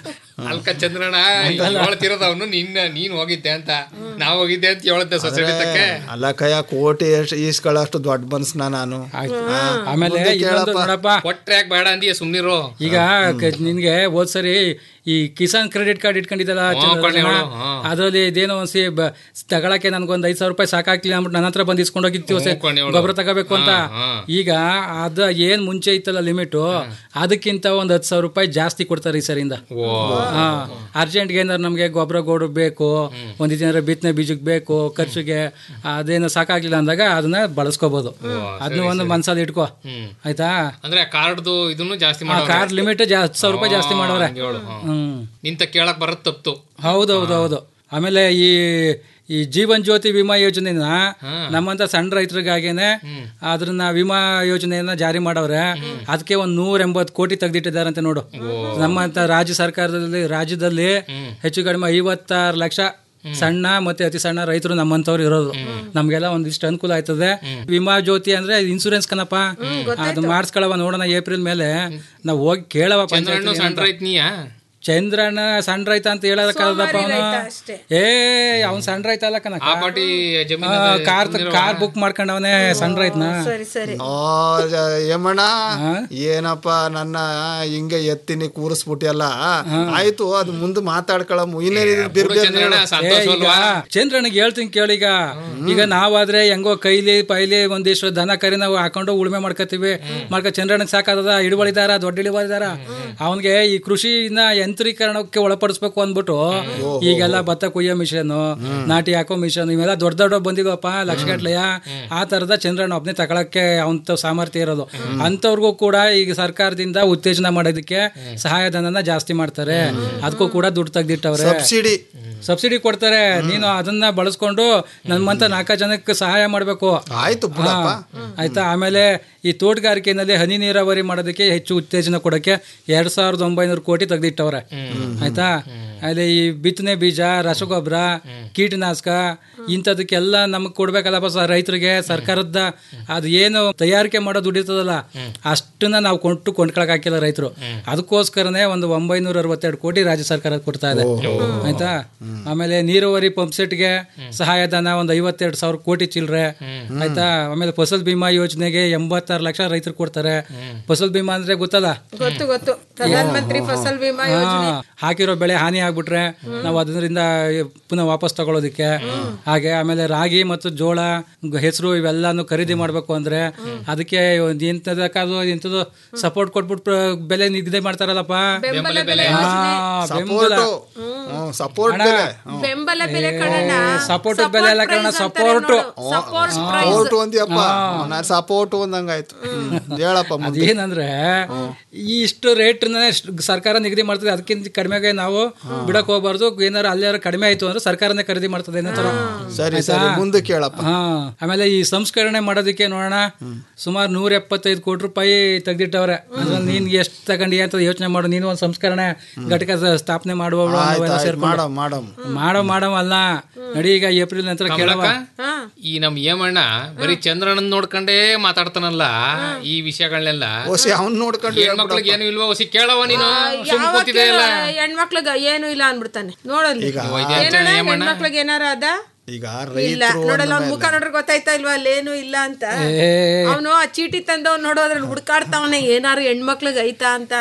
S15: ಅಲ್ಕ ಚಂದ್ರಣ್ಣ ಹೇಳ್ತಿರೋದು ಅವನು ನಿನ್ನ ನೀನ್ ಹೋಗಿದ್ದೆ ಅಂತ ನಾವ್ ಹೋಗಿದ್ದೆ ಅಂತ ಹೇಳುತ್ತೆ ಸೊಸೈಟಿ ತಕ್ಕೆ
S14: ಅಲ್ಲಕ್ಕಯ್ಯ ಕೋಟಿ ಎಷ್ಟು ಈಸ್ಕೊಳ್ಳೋಷ್ಟು ದೊಡ್ಡ ಮನ್ಸ್ನ ನಾನು ಹಾ,
S9: ಆಮೇಲೆ
S14: ಮುಂದೆ
S9: ಇನ್ನೊಂದು
S14: ಕೇಳಪ್ಪ.
S9: ನೋಡಪ್ಪ
S15: ಕೊಟ್ರೆ ಯಾಕೆ ಬೇಡ ಅಂದಿಯ ಸುಮ್ನಿರು
S9: ಈಗ ಕ- ನಿನ್ಗೆ ಹೋದ್ ಸರಿ ಈ ಕಿಸಾನ್ ಕ್ರೆಡಿಟ್ ಕಾರ್ಡ್ ಇಟ್ಕೊಂಡಿದ್ದಲ್ಲ
S15: ಕೊಂಡೆ ಹೇಳು, ಹಾ.
S9: ಅದರಲ್ಲಿ ಇದೇನೋ ಒಂದ್ಸಿ ಬ- ತಗೊಳಕ್ಕೆ ನನ್ಗೊಂದ್ ಐದ್ ಸಾವಿರ ರೂಪಾಯಿ ಸಾಕಾಗ್ಲಿಲ್ಲ ಅಂದ್ಬಿಟ್ಟು ನನ್ನ ಹತ್ರ ಬಂದು ಇಸ್ಕೊಂಡು ಹೋಗಿತ್ತು
S15: ಹ್ಮ್, ಕೊಂಡೆ ಹೇಳು.
S9: ಗೊಬ್ಬರ ತಗೋಬೇಕು ಅಂತ
S15: ಹಾ, ಹಾ.
S9: ಈಗ ಅದ ಏನ್ ಮುಂಚೆ ಇತ್ತಲ್ಲ ಲಿಮಿಟು ಅದಕ್ಕಿಂತ ಒಂದ್ ಹತ್ತು ಸಾವಿರ ರೂಪಾಯಿ ಜಾಸ್ತಿ ಕೊಡ್ತಾರೆ ಈ ಸರಿಂದ ಹಾ ಅರ್ಜೆಂಟ್ಗೆ ಏನಾದ್ರು ನಮ್ಗೆ ಗೊಬ್ಬರ ಗೋಡು ಬೇಕು ಒಂದಿನ ಬಿತ್ತನೆ ಬಿತ್ತನೆ ಬೀಜಕ್ಕೆ ಬೇಕು ಖರ್ಚಿಗೆ ಅದೇನು ಸಾಕಾಗ್ಲಿಲ್ಲ ಅಂದಾಗ ಅದನ್ನ ಬಳಸ್ಕೋಬಹುದು ಅದನ್ನ ಒಂದು ಮನ್ಸಲ್ಲಿ ಇಟ್ಕೋ ಆಯ್ತಾ
S15: ಅಂದ್ರೆ ಕಾರ್ಡ್ದು ಇದನ್ನು ಜಾಸ್ತಿ
S9: ಆ
S15: ಮಾಡೋ
S9: ಕಾರ್ ಲಿಮಿಟ್ ಹತ್ತು ಸಾವಿರ ರೂಪಾಯಿ ಜಾಸ್ತಿ ಮಾಡವ್ರೆ ಹ್ಮ್
S15: ನಿಂತ ಕೇಳಕ್ ಬರತ್ ತಪ್ತು
S9: ಹೌದೌದು ಹೌದು ಆಮೇಲೆ ಈ ಈ ಜೀವನ್ ಜ್ಯೋತಿ ವಿಮಾ ಯೋಜನೆನ ನಮ್ಮಂತ ಸಣ್ಣ ರೈತರಿಗಾಗೇನೆ ಅದ್ರನ್ನ ವಿಮಾ ಯೋಜನೆಯನ್ನ ಜಾರಿ ಮಾಡವ್ರೆ ಅದಕ್ಕೆ ಒಂದ್ ನೂರ ಎಂಬತ್ತು ಕೋಟಿ ತೆಗ್ದಿಟ್ಟಿದ್ದಾರಂತೆ ನೋಡು ನಮ್ಮಂತ ರಾಜ್ಯ ಸರ್ಕಾರದಲ್ಲಿ ರಾಜ್ಯದಲ್ಲಿ ಹೆಚ್ಚು ಕಡಿಮೆ ಐವತ್ತಾರು ಲಕ್ಷ ಸಣ್ಣ ಮತ್ತೆ ಅತಿ ಸಣ್ಣ ರೈತರು ನಮ್ಮಂತವ್ರು ಇರೋದು ನಮ್ಗೆಲ್ಲ ಒಂದಿಷ್ಟು ಅನುಕೂಲ ಆಯ್ತದೆ ವಿಮಾ ಜ್ಯೋತಿ ಅಂದ್ರೆ ಇನ್ಸೂರೆನ್ಸ್ ಕಣಪ್ಪ ಅದು ಮಾಡಿಸ್ಕೊಳವ ನೋಡೋಣ ಏಪ್ರಿಲ್ ಮೇಲೆ ನಾವು ಹೋಗಿ ಕೇಳವ
S15: ಚಂದ್ರಣ್ಣ
S9: ಪಂಚಾಯತ್
S15: ಸಣ್ಣ ರೈತ ನೀಯಾ
S9: ಚಂದ್ರಣ್ಣ ಸಣ್ಣ ರೈತ ಅಂತ ಹೇಳೋದಕ್ಕಲ್ಲದಪ್ಪ ಅವನು ಏ ಅವ್ನ್ ಸಣ್ಣ ರೈತ ಅಲ್ಲ ಕಣ
S15: ಆ ಪಾಟಿ ಜಮೀನು
S9: ಕಾರ್ ಕಾರ್ ಬುಕ್ ಮಾಡ್ಕೊಂಡವನೇ ಸಣ್ಣ ರೈತನ
S16: ಸರಿ ಸರಿ
S14: ಓ ಜ- ಏಮಣ್ಣ ಏನಪ್ಪ ನನ್ನ ಹಿಂಗೆ ಎತ್ತಿನಿ ಕೂರಿಸ್ಬಿಟ್ಟಿಯಲ್ಲ ಆಯ್ತು ಅದು ಮುಂದೆ ಮಾತಾಡ್ಕೊಳಮ್ಮ ಇನ್ನೇನಿದೆ ಬಿರ್ಬೇರೆ
S9: ಏ, ಈಗ ಚಂದ್ರನಿಗೆ ಹೇಳ್ತೀನಿ ಕೇಳೀಗ ಈಗ ನಾವಾದ್ರೆ ಹೆಂಗೋ ಕೈಲಿ ಪೈಲಿ ಒಂದಿಷ್ಟು ದನ ಕರಿ ನಾವು ಹಾಕೊಂಡು ಉಳುಮೆ ಮಾಡ್ಕೋತೀವಿ ಮಾಡ್ಕೊ ಚಂದ್ರನಿಗೆ ಸಾಕಾದದ ಹಿಡುವಳಿದಾರ ದೊಡ್ಡ ಹಿಡುವಳಿದಾರ ಅವನ್ಗೆ ಈ ಕೃಷಿನ ಯಂತ್ರೀಕರಣಕ್ಕೆ ಒಳಪಡಿಸ್ಬೇಕು ಅಂದ್ಬಿಟ್ಟು ಈಗೆಲ್ಲ ಭತ್ತ ಕೊಯ್ಯೋ ಮಿಷನ್ ನಾಟಿ ಹಾಕೋ ಮಿಷನ್ ಇವೆಲ್ಲ ದೊಡ್ಡ ದೊಡ್ಡ ಬಂದಿದ್ವಪ್ಪ ಲಕ್ಷಗಟ್ಲೆಯ ಆ ತರದ ಚಂದ್ರನ ಒಬ್ನೇ ತಗೊಳಕ್ಕೆ ಅವಂತ ಸಾಮರ್ಥ್ಯ ಇರೋದು ಅಂತವ್ರಿಗೂ ಕೂಡ ಈಗ ಸರ್ಕಾರದಿಂದ ಉತ್ತೇಜನ ಮಾಡೋದಕ್ಕೆ ಸಹಾಯಧನನ ಜಾಸ್ತಿ ಮಾಡ್ತಾರೆ ಅದಕ್ಕೂ ಕೂಡ ದುಡ್ಡು ತೆಗ್ದಿಟ್ಟವ್ರೆ
S14: ಸಬ್ಸಿಡಿ
S9: ಸಬ್ಸಿಡಿ ಕೊಡ್ತಾರೆ ನೀನು ಅದನ್ನ ಬಳಸ್ಕೊಂಡು ನಮ್ಮಂತ ನಾಲ್ಕು ಜನಕ್ಕೆ ಸಹಾಯ ಮಾಡಬೇಕು
S14: ಆಯ್ತು
S9: ಆಯ್ತಾ ಆಮೇಲೆ ಈ ತೋಟಗಾರಿಕೆನಲ್ಲಿ ಹನಿ ನೀರಾವರಿ ಮಾಡೋದಕ್ಕೆ ಹೆಚ್ಚು ಉತ್ತೇಜನ ಕೊಡಕ್ಕೆ ಎರಡ್ ಸಾವಿರದ ಒಂಬೈನೂರು ಕೋಟಿ ತೆಗೆದಿಟ್ಟವ್ರೆ ಆಯ್ತಾ ಅಲ್ಲಿ ಈ ಬಿತ್ತನೆ ಬೀಜ ರಸಗೊಬ್ಬರ ಕೀಟನಾಶಕ ಇಂಥದಕ್ಕೆಲ್ಲ ನಮಗೆ ಕೊಡ್ಬೇಕಲ್ಲಪ್ಪ ಸ ರೈತರಿಗೆ ಸರ್ಕಾರದ ಅದು ಏನು ತಯಾರಿಕೆ ಮಾಡೋ ದುಡಿತದಲ್ಲ ಅಷ್ಟನ್ನ ನಾವು ಕೊಂಡು ಕೊಂಡ್ಕೊಳಕ್ ಹಾಕಿಲ್ಲ ರೈತರು ಅದಕ್ಕೋಸ್ಕರನೇ ಒಂದು ಒಂಬೈನೂರ ಅರವತ್ತೆರಡು ಕೋಟಿ ರಾಜ್ಯ ಸರ್ಕಾರ ಕೊಡ್ತಾ ಇದೆ ಆಯ್ತಾ ಆಮೇಲೆ ನೀರಾವರಿ ಪಂಪ್ ಸೆಟ್ಗೆ ಸಹಾಯಧನ ಒಂದು ಐವತ್ತೆರಡು ಸಾವಿರ ಕೋಟಿ ಚಿಲ್ಲರೆ ಆಯ್ತಾ ಆಮೇಲೆ ಫಸಲ್ ಬಿಮಾ ಯೋಜನೆಗೆ ಎಂಬತ್ತಾರು ಲಕ್ಷ ರೈತರು ಕೊಡ್ತಾರೆ ಫಸಲ್ ಬಿಮಾ ಅಂದ್ರೆ ಗೊತ್ತಲ್ಲ
S16: ಗೊತ್ತು ಗೊತ್ತು ಪ್ರಧಾನ ಮಂತ್ರಿ ಫಸಲ್ ಬಿಮಾ ಯೋಜನೆ
S9: ಹಾ, ಹಾಕಿರೋ ಬೆಳೆ ಹಾನಿ ಆಗ್ಬಿಟ್ರೆ ನಾವು ಅದರಿಂದ ಪುನಃ ವಾಪಸ್ ತಗೊಳ್ಳೋದಕ್ಕೆ ಹಾಗೆ ಆಮೇಲೆ ರಾಗಿ ಮತ್ತು ಜೋಳ ಹೆಸರು ಇವೆಲ್ಲಾನು ಖರೀದಿ ಮಾಡ್ಬೇಕು ಅಂದ್ರೆ ಅದಕ್ಕೆ ಒಂದ್ ಎಂತದಕ್ಕಾದ್ರು ಎಂತದು ಸಪೋರ್ಟ್ ಕೊಟ್ಬಿಟ್ಟು ಪ್ರ- ಬೆಲೆ ನಿಗದಿ ಮಾಡ್ತಾರಲ್ಲಪ್ಪ
S16: ಬೆಂಬಲ ಬೆಲೆ
S9: ಹಾ, ಬೆಂಬಲ
S14: ಸಪೋರ್ಟ್
S9: ಅಣ್ಣ,
S14: ಬೆಲೆ
S16: ಬೆಂಬಲ ಬೆಲೆ ಕಣಣ್ಣ
S9: ಸಪೋರ್ಟ್ ಬೆಲೆ ಎಲ್ಲ ಕಾರಣ ಸಪೋರ್ಟ್
S14: ಸಪೋರ್ಟ್ ಒಂದಿಯಪ್ಪ ನಾನು ಸಪೋರ್ಟ್ ಒಂದಂಗಾಯ್ತು ಹೇಳಪ್ಪ ಮುಂದೆ.
S9: ಅದೇನಂದ್ರೆ ಈ ಇಷ್ಟು ರೇಟ್ ಸರ್ಕಾರ ನಿಗದಿ ಮಾಡ್ತದೆ ಅದಕ್ಕಿಂತ ಕಡಿಮೆಗೆ ನಾವು ಬಿಡಕ್ ಹೋಗ್ಬಾರ್ದು ಏನಾರು ಅಲ್ಲಾರು ಕಡಿಮೆ ಆಯ್ತು ಅಂದ್ರೆ ಸರ್ಕಾರನೇ ಖರೀದಿ ಮಾಡ್ತದೆ ಏನೋ ತರ
S14: ಸರಿ
S9: ಆಯ್ತಾ?
S14: ಸರಿ ಮುಂದೆ ಕೇಳಪ್ಪ
S9: ಹಾ ಆಮೇಲೆ ಈ ಸಂಸ್ಕರಣೆ ಮಾಡೋದಕ್ಕೆ ನೋಡೋಣ ಸುಮಾರು ನೂರ ಎಪ್ಪತ್ತೈದು ಕೋಟಿ ರೂಪಾಯಿ ತೆಗ್ದಿಟ್ಟವ್ರೆ ಅದ್ರಲ್ಲಿ ನೀನ್ ಎಷ್ಟು ತಗೊಂಡಿ ಅಂತ ಯೋಚನೆ ಮಾಡು ನೀನು ಒಂದು ಸಂಸ್ಕರಣೆ ಘಟಕ ಸ್ಥಾಪನೆ ಮಾಡುವ
S14: ಆಯ್ತು,
S9: ನಾವೆಲ್ಲ
S14: ಆಯ್ತು,
S9: ಸೇರ್ಕೊಂಡು
S14: ಮಾಡಮ್ ಮಾಡಮ್
S9: ಮಾಡೋ ಮಾಡೋ ಅಲ್ಲ ನಡಿ ಈಗ ಏಪ್ರಿಲ್ ನಂತರ ಕೇಳವ
S15: ಕಮಲಕ್ಕ, ಈ ನಮ್ ಏಮಣ್ಣ ಬರೀ ಚಂದ್ರಣ್ಣನ್ ನೋಡ್ಕೊಂಡೇ ಮಾತಾಡ್ತಾನಲ್ಲ ಈ ವಿಷಯಗಳನ್ನೆಲ್ಲ
S14: ಓಸಿ ಅವ್ನ್ ನೋಡ್ಕೊಂಡು
S15: ಹೆಣ್ಮಕ್ಳಿಗೆ ಏನು ಇಲ್ವಾ ಓಸಿ ಕೇಳವ ನೀನು ಸುಮ್
S16: ಯಾವಾಗ
S15: ಕೂತಿದೆ ಇಲ್ಲ
S16: ಹೆಣ್ಮಕ್ಳಿಗೆ ಏನು ಇಲ್ಲ ಅನ್ಬಿಡ್ತಾನೆ ನೋಡಲ್ಲಿ
S14: ಈಗ
S16: ಏನಣ್ಣ ಹೆಣ್ಮಕ್ಳಿಗೆ ಏನಾರ ಅದ
S14: ಈಗ
S16: ಇಲ್ಲ
S14: ರೈತರು
S16: ನೋಡಲ್ಲ ಅವ್ನ ಮುಖ ನೋಡ್ರೆ ಗೊತ್ತಾಯ್ತಾ ಇಲ್ವಾ ಅಲ್ಲೇನು ಇಲ್ಲ ಅಂತ ಅವನು ಆ ಚೀಟಿ ತಂದವ್ ನೋಡೋದ್ರಲ್ಲಿ ಹುಡ್ಕಾಡ್ತಾವನೆ ಏನಾರು ಹೆಣ್ಮಕ್ಳಿಗೆ ಐತಾ ಅಂತ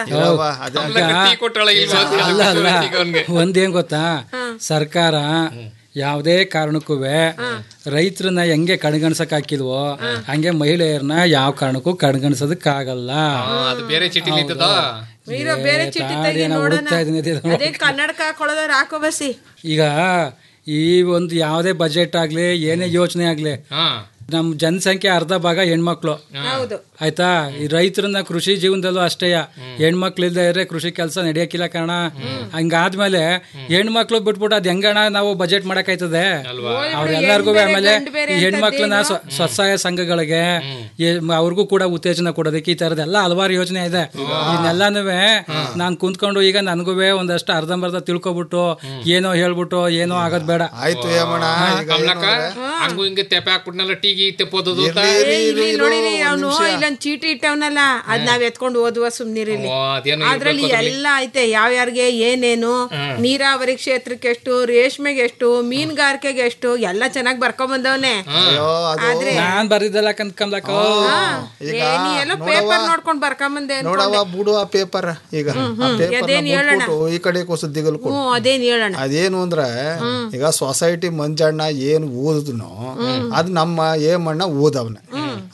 S9: ಅಲ್ಲ ಅಲ್ಲ ಒಂದೇನ್ ಗೊತ್ತಾ ಸರ್ಕಾರ ಯಾವುದೇ ಕಾರಣಕ್ಕೂ ರೈತರನ್ನ ಹೆಂಗೆ ಕಣ್ಗಣ್ಸಕ್ ಹಾಕಿಲ್ವೋ ಹಂಗೆ ಮಹಿಳೆಯರನ್ನ ಯಾವ ಕಾರಣಕ್ಕೂ ಕಣ್ಗಣ್ಸೋದಕ್ಕಾಗಲ್ಲ
S15: ಅದು ಬೇರೆ ಚೀಟಿ ಇದ್ದದ
S16: ಇರೋ ಬೇರೆ ಚೀಟಿ
S9: ತಾಡಿ
S16: ತೆಗಿ
S9: ನಾವು
S16: ನೋಡೋಣ
S9: ಹುಡುಕ್ತಾ ಇದೀನಿ ಅದೇ
S16: ಅದೇ ಕನ್ನಡಕ ಹಾಕೊಳ್ಳೋದಾರ ಹಾಕೋ ಬಸಿ
S9: ಈಗ ಈ ಒಂದು ಯಾವುದೇ ಬಜೆಟ್ ಆಗ್ಲಿ ಏನೇ ಯೋಚನೆ ಆಗ್ಲಿ ನಮ್ ಜನಸಂಖ್ಯೆ ಅರ್ಧ ಭಾಗ ಹೆಣ್ಮಕ್ಳು
S16: ಹೌದು
S9: ಆಯ್ತಾ ಈ ರೈತರನ್ನ ಕೃಷಿ ಜೀವನದಲ್ಲೂ ಅಷ್ಟೇ ಹೆಣ್ಮಕ್ಳು ಇಲ್ದೇ ಇದ್ರೆ ಕೃಷಿ ಕೆಲಸ ನಡೆಯಕ್ಕಿಲ್ಲ ಕಾರಣ ಹಂಗಾದ್ಮೇಲೆ ಹೆಣ್ಮಕ್ಳು ಬಿಟ್ಬಿಟ್ಟು ಅದ್ ಹೆಂಗಣ ನಾವು ಬಜೆಟ್ ಮಾಡಕ್ಕಾಯ್ತದೆ ಅವ್ರೆಲ್ಲರಿಗೂ ಆಮೇಲೆ ಈ ಹೆಣ್ಮಕ್ಳನ್ನ ಸ್ವ- ಸ್ವಸಹಾಯ ಸಂಘಗಳಿಗೆ ಏ- ಅವ್ರಿಗೂ ಕೂಡ ಉತ್ತೇಜನ ಕೊಡೋದಕ್ಕೆ ಈ ತರದೆಲ್ಲ ಹಲವಾರು ಯೋಜನೆ ಇದೆ ಇದನ್ನೆಲ್ಲಾನು ನಾನ್ ಕುಂತ್ಕೊಂಡು ಈಗ ನನ್ಗೂ ಒಂದಷ್ಟು ಅರ್ಧಂಬರ್ಧ ತಿಳ್ಕೊಬಿಟ್ಟು ಏನೋ ಹೇಳ್ಬಿಟ್ಟು ಏನೋ ಆಗೋದ್ ಬೇಡ
S14: ಆಯ್ತು ಏಮಣ್ಣ ಈಗ
S15: ಕಮಲಕ್ಕ ಹಂಗು ಹಿಂಗೆ ತೆಪ್ಪೆ ಹಾಕ್ಬಿಟ್ನಲ್ಲ ಟೀಗಿ ತೆಪ್ಪೋದು ಅಂತ
S16: ಇಲ್ಲಿ ನೋಡಿರಿ ಅವನು ಇಲ್ಲೊಂದ್ ಚೀಟಿ ಇಟ್ಟವನಲ್ಲ ಅದ್ ನಾವ್ ಎತ್ಕೊಂಡು ಓದುವ ಸುಮ್ನಿರಿಲಿ
S15: ಓ, ಅದೇನೋ
S16: ಅದ್ರಲ್ಲಿ
S15: ಇರ್ಬೇಕು ಅದ್ರಲ್ಲಿ.
S16: ಎಲ್ಲ ಐತೆ ಯಾವ್ಯಾರಿಗೆ ಏನೇನು ನೀರಾವರಿ ಕ್ಷೇತ್ರಕ್ಕೆ ಎಷ್ಟು ರೇಷ್ಮೆಗೆ ಎಷ್ಟು ಮೀನುಗಾರಿಕೆಗೆ ಎಷ್ಟು ಎಲ್ಲ ಚೆನ್ನಾಗಿ ಬರ್ಕೊಂಡ್ ಬಂದವನೆ ಆದ್ರೆ
S9: ನಾನ್ ಬರ್ದಿದ್ದಲ್ಲ ಕಂದ್ ಕಮ್ಲಕ್ಕ
S14: ಈಗ
S16: ಏ, ನೀ ಎಲ್ಲ ಪೇಪರ್ ನೋಡ್ಕೊಂಡ್ ಬರ್ಕೊಂಬಂದೆ
S14: ನೋಡವ ಬಿಡು ಆ ಪೇಪರ್ ಈಗ ಆ ಪೇಪರ್
S16: ಅದೇನ್ ಹೇಳೋಣ?
S14: ಈ ಕಡೆ ಕೂಸು ದಿಗಲ್ ಕೊಡು
S16: ಹ್ಮ್ ಅದೇನ್ ಹೇಳೋಣ
S14: ಅದೇನು ಅಂದ್ರೆ ಈಗ ಸೊಸೈಟಿ ಮಂಜಣ್ಣ ಏನು ಓದಿದ್ನೋ ಅದ್ ನಮ್ಮ ಏಮಣ್ಣ ಓದವ್ನೆ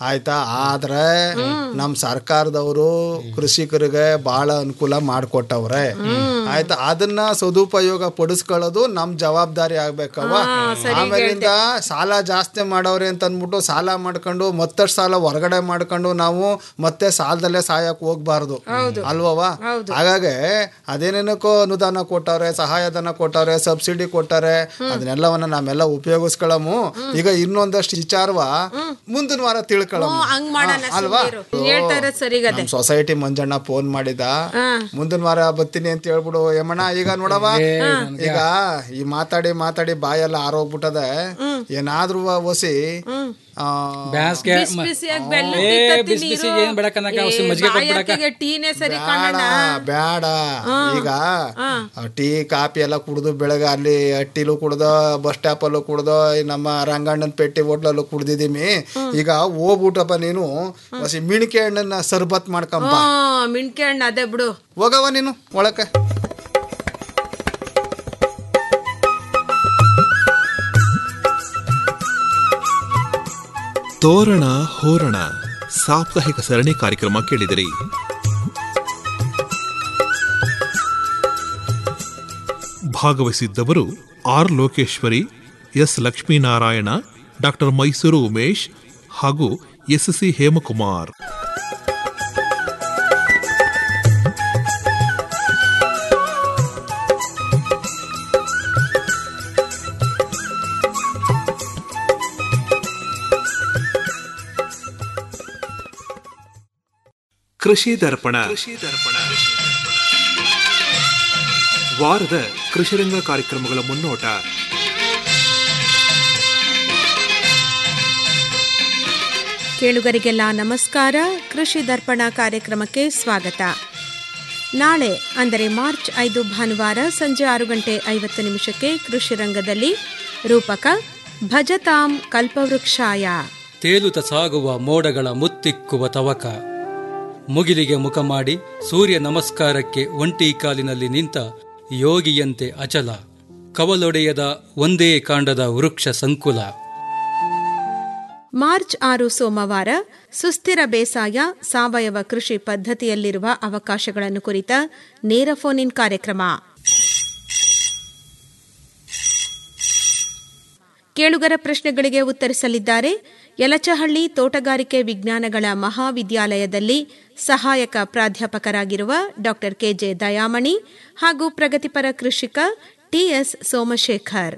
S14: ಆಯ್ತಾ ಆದ್ರೆ ನಮ್ ಸರ್ಕಾರದವರು ಕೃಷಿಕರಿಗೆ ಬಹಳ ಅನುಕೂಲ ಮಾಡ್ಕೊಟ್ಟವ್ರೆ ಆಯ್ತಾ ಅದನ್ನ ಸದುಪಯೋಗ ಪಡಿಸ್ಕೊಳ್ಳೋದು ನಮ್ ಜವಾಬ್ದಾರಿ ಆಗ್ಬೇಕವ ಆಮೇಲಿಂದ ಸಾಲ ಜಾಸ್ತಿ ಮಾಡವ್ರೆ ಅಂತ ಅಂದ್ಬಿಟ್ಟು ಸಾಲ ಮಾಡ್ಕೊಂಡು ಮತ್ತಷ್ಟು ಸಾಲ ಹೊರಗಡೆ ಮಾಡ್ಕೊಂಡು ನಾವು ಮತ್ತೆ ಸಾಲದಲ್ಲೇ ಸಾಯಕ್ ಹೋಗ್ಬಾರ್ದು ಅಲ್ವವ ಹಾಗಾಗಿ ಅದೇನೇನಕ್ಕೋ ಅನುದಾನ ಕೊಟ್ಟವ್ರೆ ಸಹಾಯಧನ ಕೊಟ್ಟವ್ರೆ ಸಬ್ಸಿಡಿ ಕೊಟ್ಟಾರೆ ಅದನ್ನೆಲ್ಲವನ್ನ ನಾವೆಲ್ಲ ಉಪಯೋಗಿಸ್ಕೊಳಮು ಈಗ ಇನ್ನೊಂದಷ್ಟು ವಿಚಾರವ ಮುಂದಿನ ವಾರ ತಿಳ್ಕೊಳಮು
S16: ಹಂಗ್ ಮಾಡೋಣ
S14: ಹಾ, ಅಲ್ವಾ
S16: ಸುಮ್ನಿರು. ಹೇಳ್ತಾ ಇರೋದ್ ಸರಿಗದೆ
S14: ನಮ್ ಸೊಸೈಟಿ ಮಂಜಣ್ಣ ಫೋನ್ ಮಾಡಿದ ಮುಂದಿನ ವಾರ ಬರ್ತೀನಿ ಅಂತ ಹೇಳ್ಬಿಡು ಏಮಣ್ಣ ಈಗ ನೋಡವ ಈಗ ಈ ಮಾತಾಡಿ ಮಾತಾಡಿ ಬಾಯೆಲ್ಲ ಆರೋಗ್ಬಿಟ್ಟದ ಏನಾದ್ರೂ ಒಸಿ ಆ,
S9: ಬ್ಯಾಸ್ಗೆ
S16: ಬಿಸಿ ಬಿಸಿಯಾಗಿ ಬೆಲ್ಲ
S9: ಏ,
S16: ಟೀ ತತ್ತಿ
S9: ಬಿಸಿ ಬಿಸಿ
S16: ನೀರು.
S9: ಏನ್ ಬೇಡಕ್ಕನಕ
S16: ಏ,
S9: ಹೊಸಿ ಮಜ್ಜಿಗೆ ಕೊಟ್ಬಿಡಕ್ಕ
S16: ಬಾಯಾಕೆಗೆ ಟೀನೇ ಸರಿ
S14: ಬೇಡ
S16: ಕಾಣಣ್ಣ
S14: ಬೇಡ ಈಗ ಟೀ ಕಾಫಿ ಎಲ್ಲ ಕುಡ್ದು ಬೆಳಗ್ಗೆ ಅಲ್ಲಿ ಹಟ್ಟಿಲು ಕುಡ್ದೋ ಬಸ್ ಸ್ಟಾಪಲ್ಲೂ ಕುಡ್ದೋ ಈ ನಮ್ಮ ರಂಗಣ್ಣನ ಪೆಟ್ಟಿ ಹೋಟ್ಲಲ್ಲೂ ಕುಡ್ದಿದೀನಿ ಈಗ ಹೋಗ್ಬಿಟ್ಟಪ್ಪ ನೀನು ಹೊಸಿ ಮಿಣಿಕೆ ಹಣ್ಣನ್ನ ಸರ್ಬತ್ ಮಾಡ್ಕೊಂಬ
S16: ಹ್ಮ್ ಮಿಣ್ಕೆ ಹಣ್ಣು ಅದೇ ಬಿಡು
S14: ಹೋಗವ ನೀನು ಒಳಕ್ಕೆ
S13: ತೋರಣ ಹೋರಣ ಸಾಪ್ತಾಹಿಕ ಸರಣಿ ಕಾರ್ಯಕ್ರಮ ಕೇಳಿದಿರಿ ಭಾಗವಹಿಸಿದ್ದವರು R Lokeshwari S Lakshminarayana doctor Mysuru Umesh ಹಾಗೂ ಎಸ್ ಸಿ ಹೇಮಕುಮಾರ್ ಕೃಷಿ ದರ್ಪಣ ವಾರದ ಕೃಷಿರಂಗ ಕಾರ್ಯಕ್ರಮಗಳ ಮುನ್ನೋಟ
S16: ಕೇಳುಗರಿಗೆಲ್ಲ ನಮಸ್ಕಾರ ಕೃಷಿ ದರ್ಪಣ ಕಾರ್ಯಕ್ರಮಕ್ಕೆ ಸ್ವಾಗತ ನಾಳೆ ಅಂದರೆ ಮಾರ್ಚ್ ಐದು ಭಾನುವಾರ ಸಂಜೆ ಆರು ಗಂಟೆ ಐವತ್ತು ನಿಮಿಷಕ್ಕೆ ಕೃಷಿ ರಂಗದಲ್ಲಿ ರೂಪಕ ಭಜತಾಂ ಕಲ್ಪವೃಕ್ಷಾಯ
S9: ತೇಲುತ ಸಾಗುವ ಮೋಡಗಳ ಮುತ್ತಿಕ್ಕುವ ತವಕ ಮುಗಿಲಿಗೆ ಮುಖ ಮಾಡಿ ಸೂರ್ಯ ನಮಸ್ಕಾರಕ್ಕೆ ಒಂಟಿ ಕಾಲಿನಲ್ಲಿ ನಿಂತ ಯೋಗಿಯಂತೆ ಅಚಲ ಕವಲೊಡೆಯದ ಒಂದೇ ಕಾಂಡದ ವೃಕ್ಷ ಸಂಕುಲ
S16: ಮಾರ್ಚ್ ಆರು ಸೋಮವಾರ ಸುಸ್ಥಿರ ಬೇಸಾಯ ಸಾವಯವ ಕೃಷಿ ಪದ್ಧತಿಯಲ್ಲಿರುವ ಅವಕಾಶಗಳನ್ನು ಕುರಿತ ನೇರ ಫೋನ್ ಇನ್ ಕಾರ್ಯಕ್ರಮ ಕೇಳುಗರ ಪ್ರಶ್ನೆಗಳಿಗೆ ಉತ್ತರಿಸಲಿದ್ದಾರೆ ಯಲಚಹಳ್ಳಿ ತೋಟಗಾರಿಕೆ ವಿಜ್ಞಾನಗಳ ಮಹಾವಿದ್ಯಾಲಯದಲ್ಲಿ ಸಹಾಯಕ ಪ್ರಾಧ್ಯಾಪಕರಾಗಿರುವ ಡಾಕ್ಟರ್ ಕೆಜೆ ದಯಾಮಣಿ ಹಾಗೂ ಪ್ರಗತಿಪರ ಕೃಷಿಕ ಟಿಎಸ್ ಸೋಮಶೇಖರ್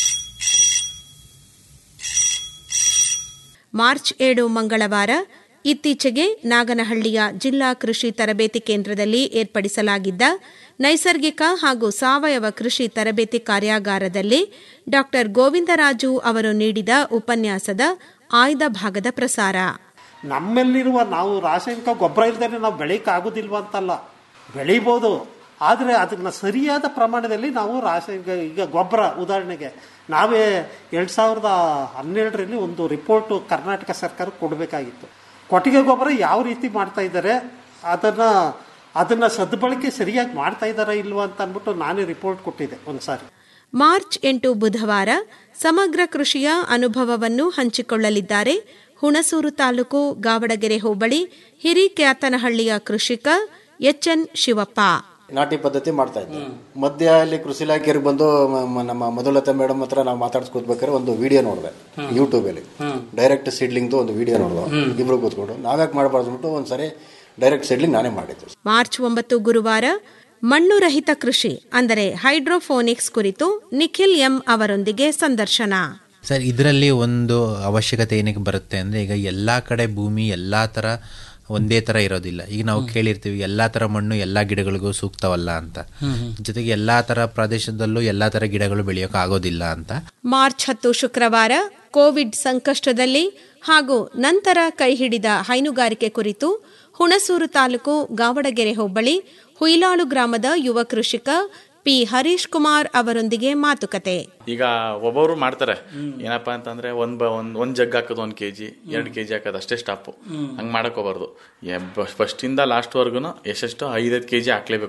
S16: ಮಾರ್ಚ್ ಏಳು ಮಂಗಳವಾರ ಇತ್ತೀಚೆಗೆ ನಾಗನಹಳ್ಳಿಯ ಜಿಲ್ಲಾ ಕೃಷಿ ತರಬೇತಿ ಕೇಂದ್ರದಲ್ಲಿ ಏರ್ಪಡಿಸಲಾಗಿದ್ದ ನೈಸರ್ಗಿಕ ಹಾಗೂ ಸಾವಯವ ಕೃಷಿ ತರಬೇತಿ ಕಾರ್ಯಾಗಾರದಲ್ಲಿ ಡಾಕ್ಟರ್ ಗೋವಿಂದರಾಜು ಅವರು ನೀಡಿದ ಉಪನ್ಯಾಸದ ಆಯ್ದ ಭಾಗದ ಪ್ರಸಾರ
S17: ನಮ್ಮಲ್ಲಿರುವ ನಾವು ರಾಸಾಯನಿಕ ಗೊಬ್ಬರ ಇಲ್ದೇ ನಾವು ಬೆಳೀಕ್ ಆಗೋದಿಲ್ವ ಅಂತಲ್ಲ ಬೆಳಿಬೋದು ಆದರೆ ಅದನ್ನ ಸರಿಯಾದ ಪ್ರಮಾಣದಲ್ಲಿ ನಾವು ರಾಸಾಯನಿಕ ಈಗ ಗೊಬ್ಬರ ಉದಾಹರಣೆಗೆ ನಾವೇ ಎರಡು ಸಾವಿರದ ಹನ್ನೆರಡರಲ್ಲಿ ಒಂದು ರಿಪೋರ್ಟು ಕರ್ನಾಟಕ ಸರ್ಕಾರ ಕೊಡಬೇಕಾಗಿತ್ತು ಕೊಟ್ಟಿಗೆ ಗೊಬ್ಬರ ಯಾವ ರೀತಿ ಮಾಡ್ತಾ ಇದ್ದಾರೆ ಅದನ್ನ ಅದನ್ನ ಸದ್ಬಳಕೆ ಸರಿಯಾಗಿ ಮಾಡ್ತಾ ಇದ್ದಾರಾ ಇಲ್ವಾ ಅಂತ ಅಂದ್ಬಿಟ್ಟು ನಾನೇ ರಿಪೋರ್ಟ್ ಕೊಟ್ಟಿದ್ದೆ ಒಂದ್ಸಾರಿ
S16: ಮಾರ್ಚ್ ಎಂಟು ಬುಧವಾರ ಸಮಗ್ರ ಕೃಷಿಯ ಅನುಭವವನ್ನು ಹಂಚಿಕೊಳ್ಳಲಿದ್ದಾರೆ ಹುಣಸೂರು ತಾಲೂಕು ಗಾವಡಗೆರೆ ಹೋಬಳಿ ಹಿರಿಕ್ಯಾತನಹಳ್ಳಿಯ ಕೃಷಿಕ ಎಚ್ಎನ್ ಶಿವಪ್ಪ
S18: ನಾಟಿ ಪದ್ಧತಿ ಮಾಡ್ತಾ ಇದ್ದೆ ಮಧ್ಯ ಅಲ್ಲಿ ಕೃಷಿ ಇಲಾಖೆಯವ್ರಿಗೆ ಬಂದು ಮ- ಮ- ನಮ್ಮ ಮಧುಲತಾ ಮೇಡಮ್ ಹತ್ರ ನಾವು ಮಾತಾಡ್ಸ್ಕೊತ್ಬೇಕಾದ್ರೆ ಒಂದು ವಿಡಿಯೋ ನೋಡಿದೆ ಯೂಟ್ಯೂಬ್ ಅಲ್ಲಿ ಡೈರೆಕ್ಟ್ ಸೀಡ್ಲಿಂಗ್ದು ಒಂದು ವಿಡಿಯೋ ನೋಡಿದೆ ಇಬ್ರು ಕೂತ್ಕೊಂಡು ನಾವ್ಯಾಕೆ ಮಾಡಬಾರ್ದು ಅಂದ್ಬಿಟ್ಟು ಒಂದ್ಸರಿ ಡೈರೆಕ್ಟ್ ಸೀಡ್ಲಿಂಗ್ ನಾನೇ ಮಾಡಿದ್ದು
S16: ಮಾರ್ಚ್ ಒಂಬತ್ತು ಗುರುವಾರ ಮಣ್ಣು ರಹಿತ ಕೃಷಿ ಅಂದರೆ ಹೈಡ್ರೋಫೋನಿಕ್ಸ್ ಕುರಿತು ನಿಖಿಲ್ ಎಂ ಅವರೊಂದಿಗೆ ಸಂದರ್ಶನ
S19: ಸರ್ ಇದರಲ್ಲಿ ಒಂದು ಅವಶ್ಯಕತೆ ಏನಕ್ಕೆ ಬರುತ್ತೆ ಅಂದರೆ ಈಗ ಎಲ್ಲ ಕಡೆ ಭೂಮಿ ಎಲ್ಲ ಥರ ಒಂದೇ ಥರ ಇರೋದಿಲ್ಲ ಈಗ ನಾವು ಕೇಳಿರ್ತೀವಿ ಎಲ್ಲ ಥರ ಮಣ್ಣು ಎಲ್ಲ ಗಿಡಗಳಿಗೂ ಸೂಕ್ತವಲ್ಲ ಅಂತ ಜೊತೆಗೆ ಎಲ್ಲ ಥರ ಪ್ರದೇಶದಲ್ಲೂ ಎಲ್ಲ ಥರ ಗಿಡಗಳು ಬೆಳೆಯೋಕೆ ಆಗೋದಿಲ್ಲ ಅಂತ
S16: ಮಾರ್ಚ್ ಹತ್ತು ಶುಕ್ರವಾರ ಕೋವಿಡ್ ಸಂಕಷ್ಟದಲ್ಲಿ ಹಾಗೂ ನಂತರ ಕೈಹಿಡಿದ ಹೈನುಗಾರಿಕೆ ಕುರಿತು ಹುಣಸೂರು ತಾಲೂಕು ಗಾವಡಗೆರೆ ಹೋಬಳಿ ಹುಯಿಲಾಳು ಗ್ರಾಮದ ಯುವ ಕೃಷಿಕ ಪಿ ಹರೀಶ್ ಕುಮಾರ್ ಅವರೊಂದಿಗೆ ಮಾತುಕತೆ
S20: ಈಗ ಒಬ್ಬೊಬ್ರು ಮಾಡ್ತಾರೆ ಏನಪ್ಪಾ ಅಂತಂದ್ರೆ ಒಂದ್ ಬ- ಒಂದ್ ಒಂದ್ ಜಗ್ ಹಾಕೋದು ಒಂದ್ ಕೆಜಿ ಎರಡ್ ಕೆಜಿ ಹಾಕೋದು ಅಷ್ಟೇ ಸ್ಟಾಪು ಹಂಗ್ ಮಾಡಕ್ ಹೋಗ್ಬಾರ್ದು ಫಸ್ಟ್ ಇಂದ ಲಾಸ್ಟ್ ವರ್ಗುನು ಎಷ್ಟೆಷ್ಟು ಐದೈದು ಕೆಜಿ ಹಾಕ್ಲೇಬೇಕು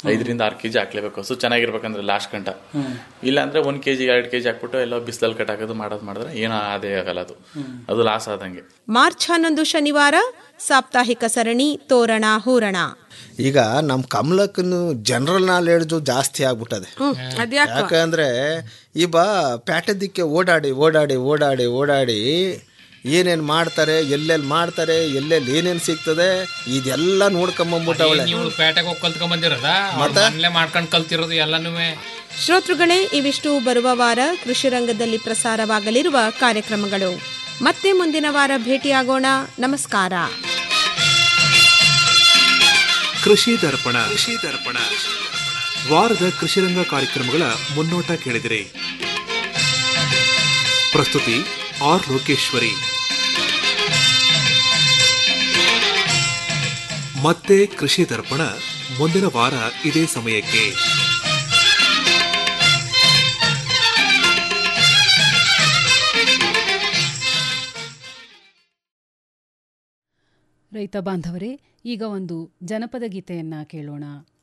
S20: ಐದರಿಂದ ಆರು ಕೆಜಿ ಹಾಕ್ಲೇಬೇಕು ಹಸು ಚೆನ್ನಾಗಿರ್ಬೇಕಂದ್ರೆ ಲಾಸ್ಟ್ ಗಂಟ ಇಲ್ಲ ಅಂದ್ರೆ ಒಂದ್ ಕೆಜಿ ಎರಡ್ ಕೆಜಿ ಹಾಕ್ಬಿಟ್ಟು ಎಲ್ಲ ಬಿಸಿಲಲ್ಲಿ ಕಟ್ ಹಾಕೋದು ಮಾಡೋದು ಮಾಡಿದ್ರೆ ಏನೋ ಆದಾಯ ಆಗಲ್ಲ ಅದು ಅದು ಲಾಸ್ ಆದಂಗೆ
S21: ಮಾರ್ಚ್ ಹನ್ನೊಂದು ಶನಿವಾರ ಸಾಪ್ತಾಹಿಕ ಸರಣಿ ತೋರಣ ಹೂರಣ
S14: ಈಗ ನಮ್ಮ ಕಮಲಕ್ಕನು ಜನರಲ್ ನಾಲೆಡ್ಜು ಜಾಸ್ತಿ ಆಗ್ಬಿಟ್ಟದೆ
S16: ಅದ್ಯಾಕೋ?
S14: ಯಾಕಂದ್ರೆ ಈ ಬಾ ಪ್ಯಾಟದಿಕ್ಕೆ ಓಡಾಡಿ ಓಡಾಡಿ ಓಡಾಡಿ ಓಡಾಡಿ ಏನೇನ್ ಮಾಡ್ತಾರೆ ಎಲ್ಲೆಲ್ಲಿ ಮಾಡ್ತಾರೆ ಎಲ್ಲೆಲ್ಲಿ ಏನೇನ್ ಸಿಗ್ತದೆ ಇದೆಲ್ಲ ನೋಡ್ಕೊಂಬಂದ್ಬಿಟ್ಟವಳೆ
S15: ನೀವು ಪೇಟೆಗೆ ಹೋಗಿ ಕಲ್ತ್ಕೊಂಡ್ ಬಂದಿರೋದ
S14: ಮತ್ತೆ?
S15: ಮನೇಲೆ ಮಾಡ್ಕೊಂಡು ಕಲ್ತಿರೋದು ಎಲ್ಲನೂ
S21: ಶ್ರೋತೃಗಳೇ ಇವಿಷ್ಟು ಬರುವ ವಾರ ಕೃಷಿ ರಂಗದಲ್ಲಿ ಪ್ರಸಾರವಾಗಲಿರುವ ಕಾರ್ಯಕ್ರಮಗಳು ಮತ್ತೆ ಮುಂದಿನ ವಾರ ಭೇಟಿಯಾಗೋಣ ನಮಸ್ಕಾರ
S13: ಕೃಷಿ ದರ್ಪಣ ಕೃಷಿ ದರ್ಪಣ ವಾರದ ಕೃಷಿರಂಗ ಕಾರ್ಯಕ್ರಮಗಳ ಮುನ್ನೋಟ ಕೇಳಿದಿರಿ ಪ್ರಸ್ತುತಿ ಆರ್ ಲೋಕೇಶ್ವರಿ ಮತ್ತೆ ಕೃಷಿ ದರ್ಪಣ ಮುಂದಿನ ವಾರ ಇದೇ ಸಮಯಕ್ಕೆ
S1: ರೈತ ಬಾಂಧವರೇ ಈಗ ಒಂದು ಜನಪದ ಗೀತೆಯನ್ನ ಕೇಳೋಣ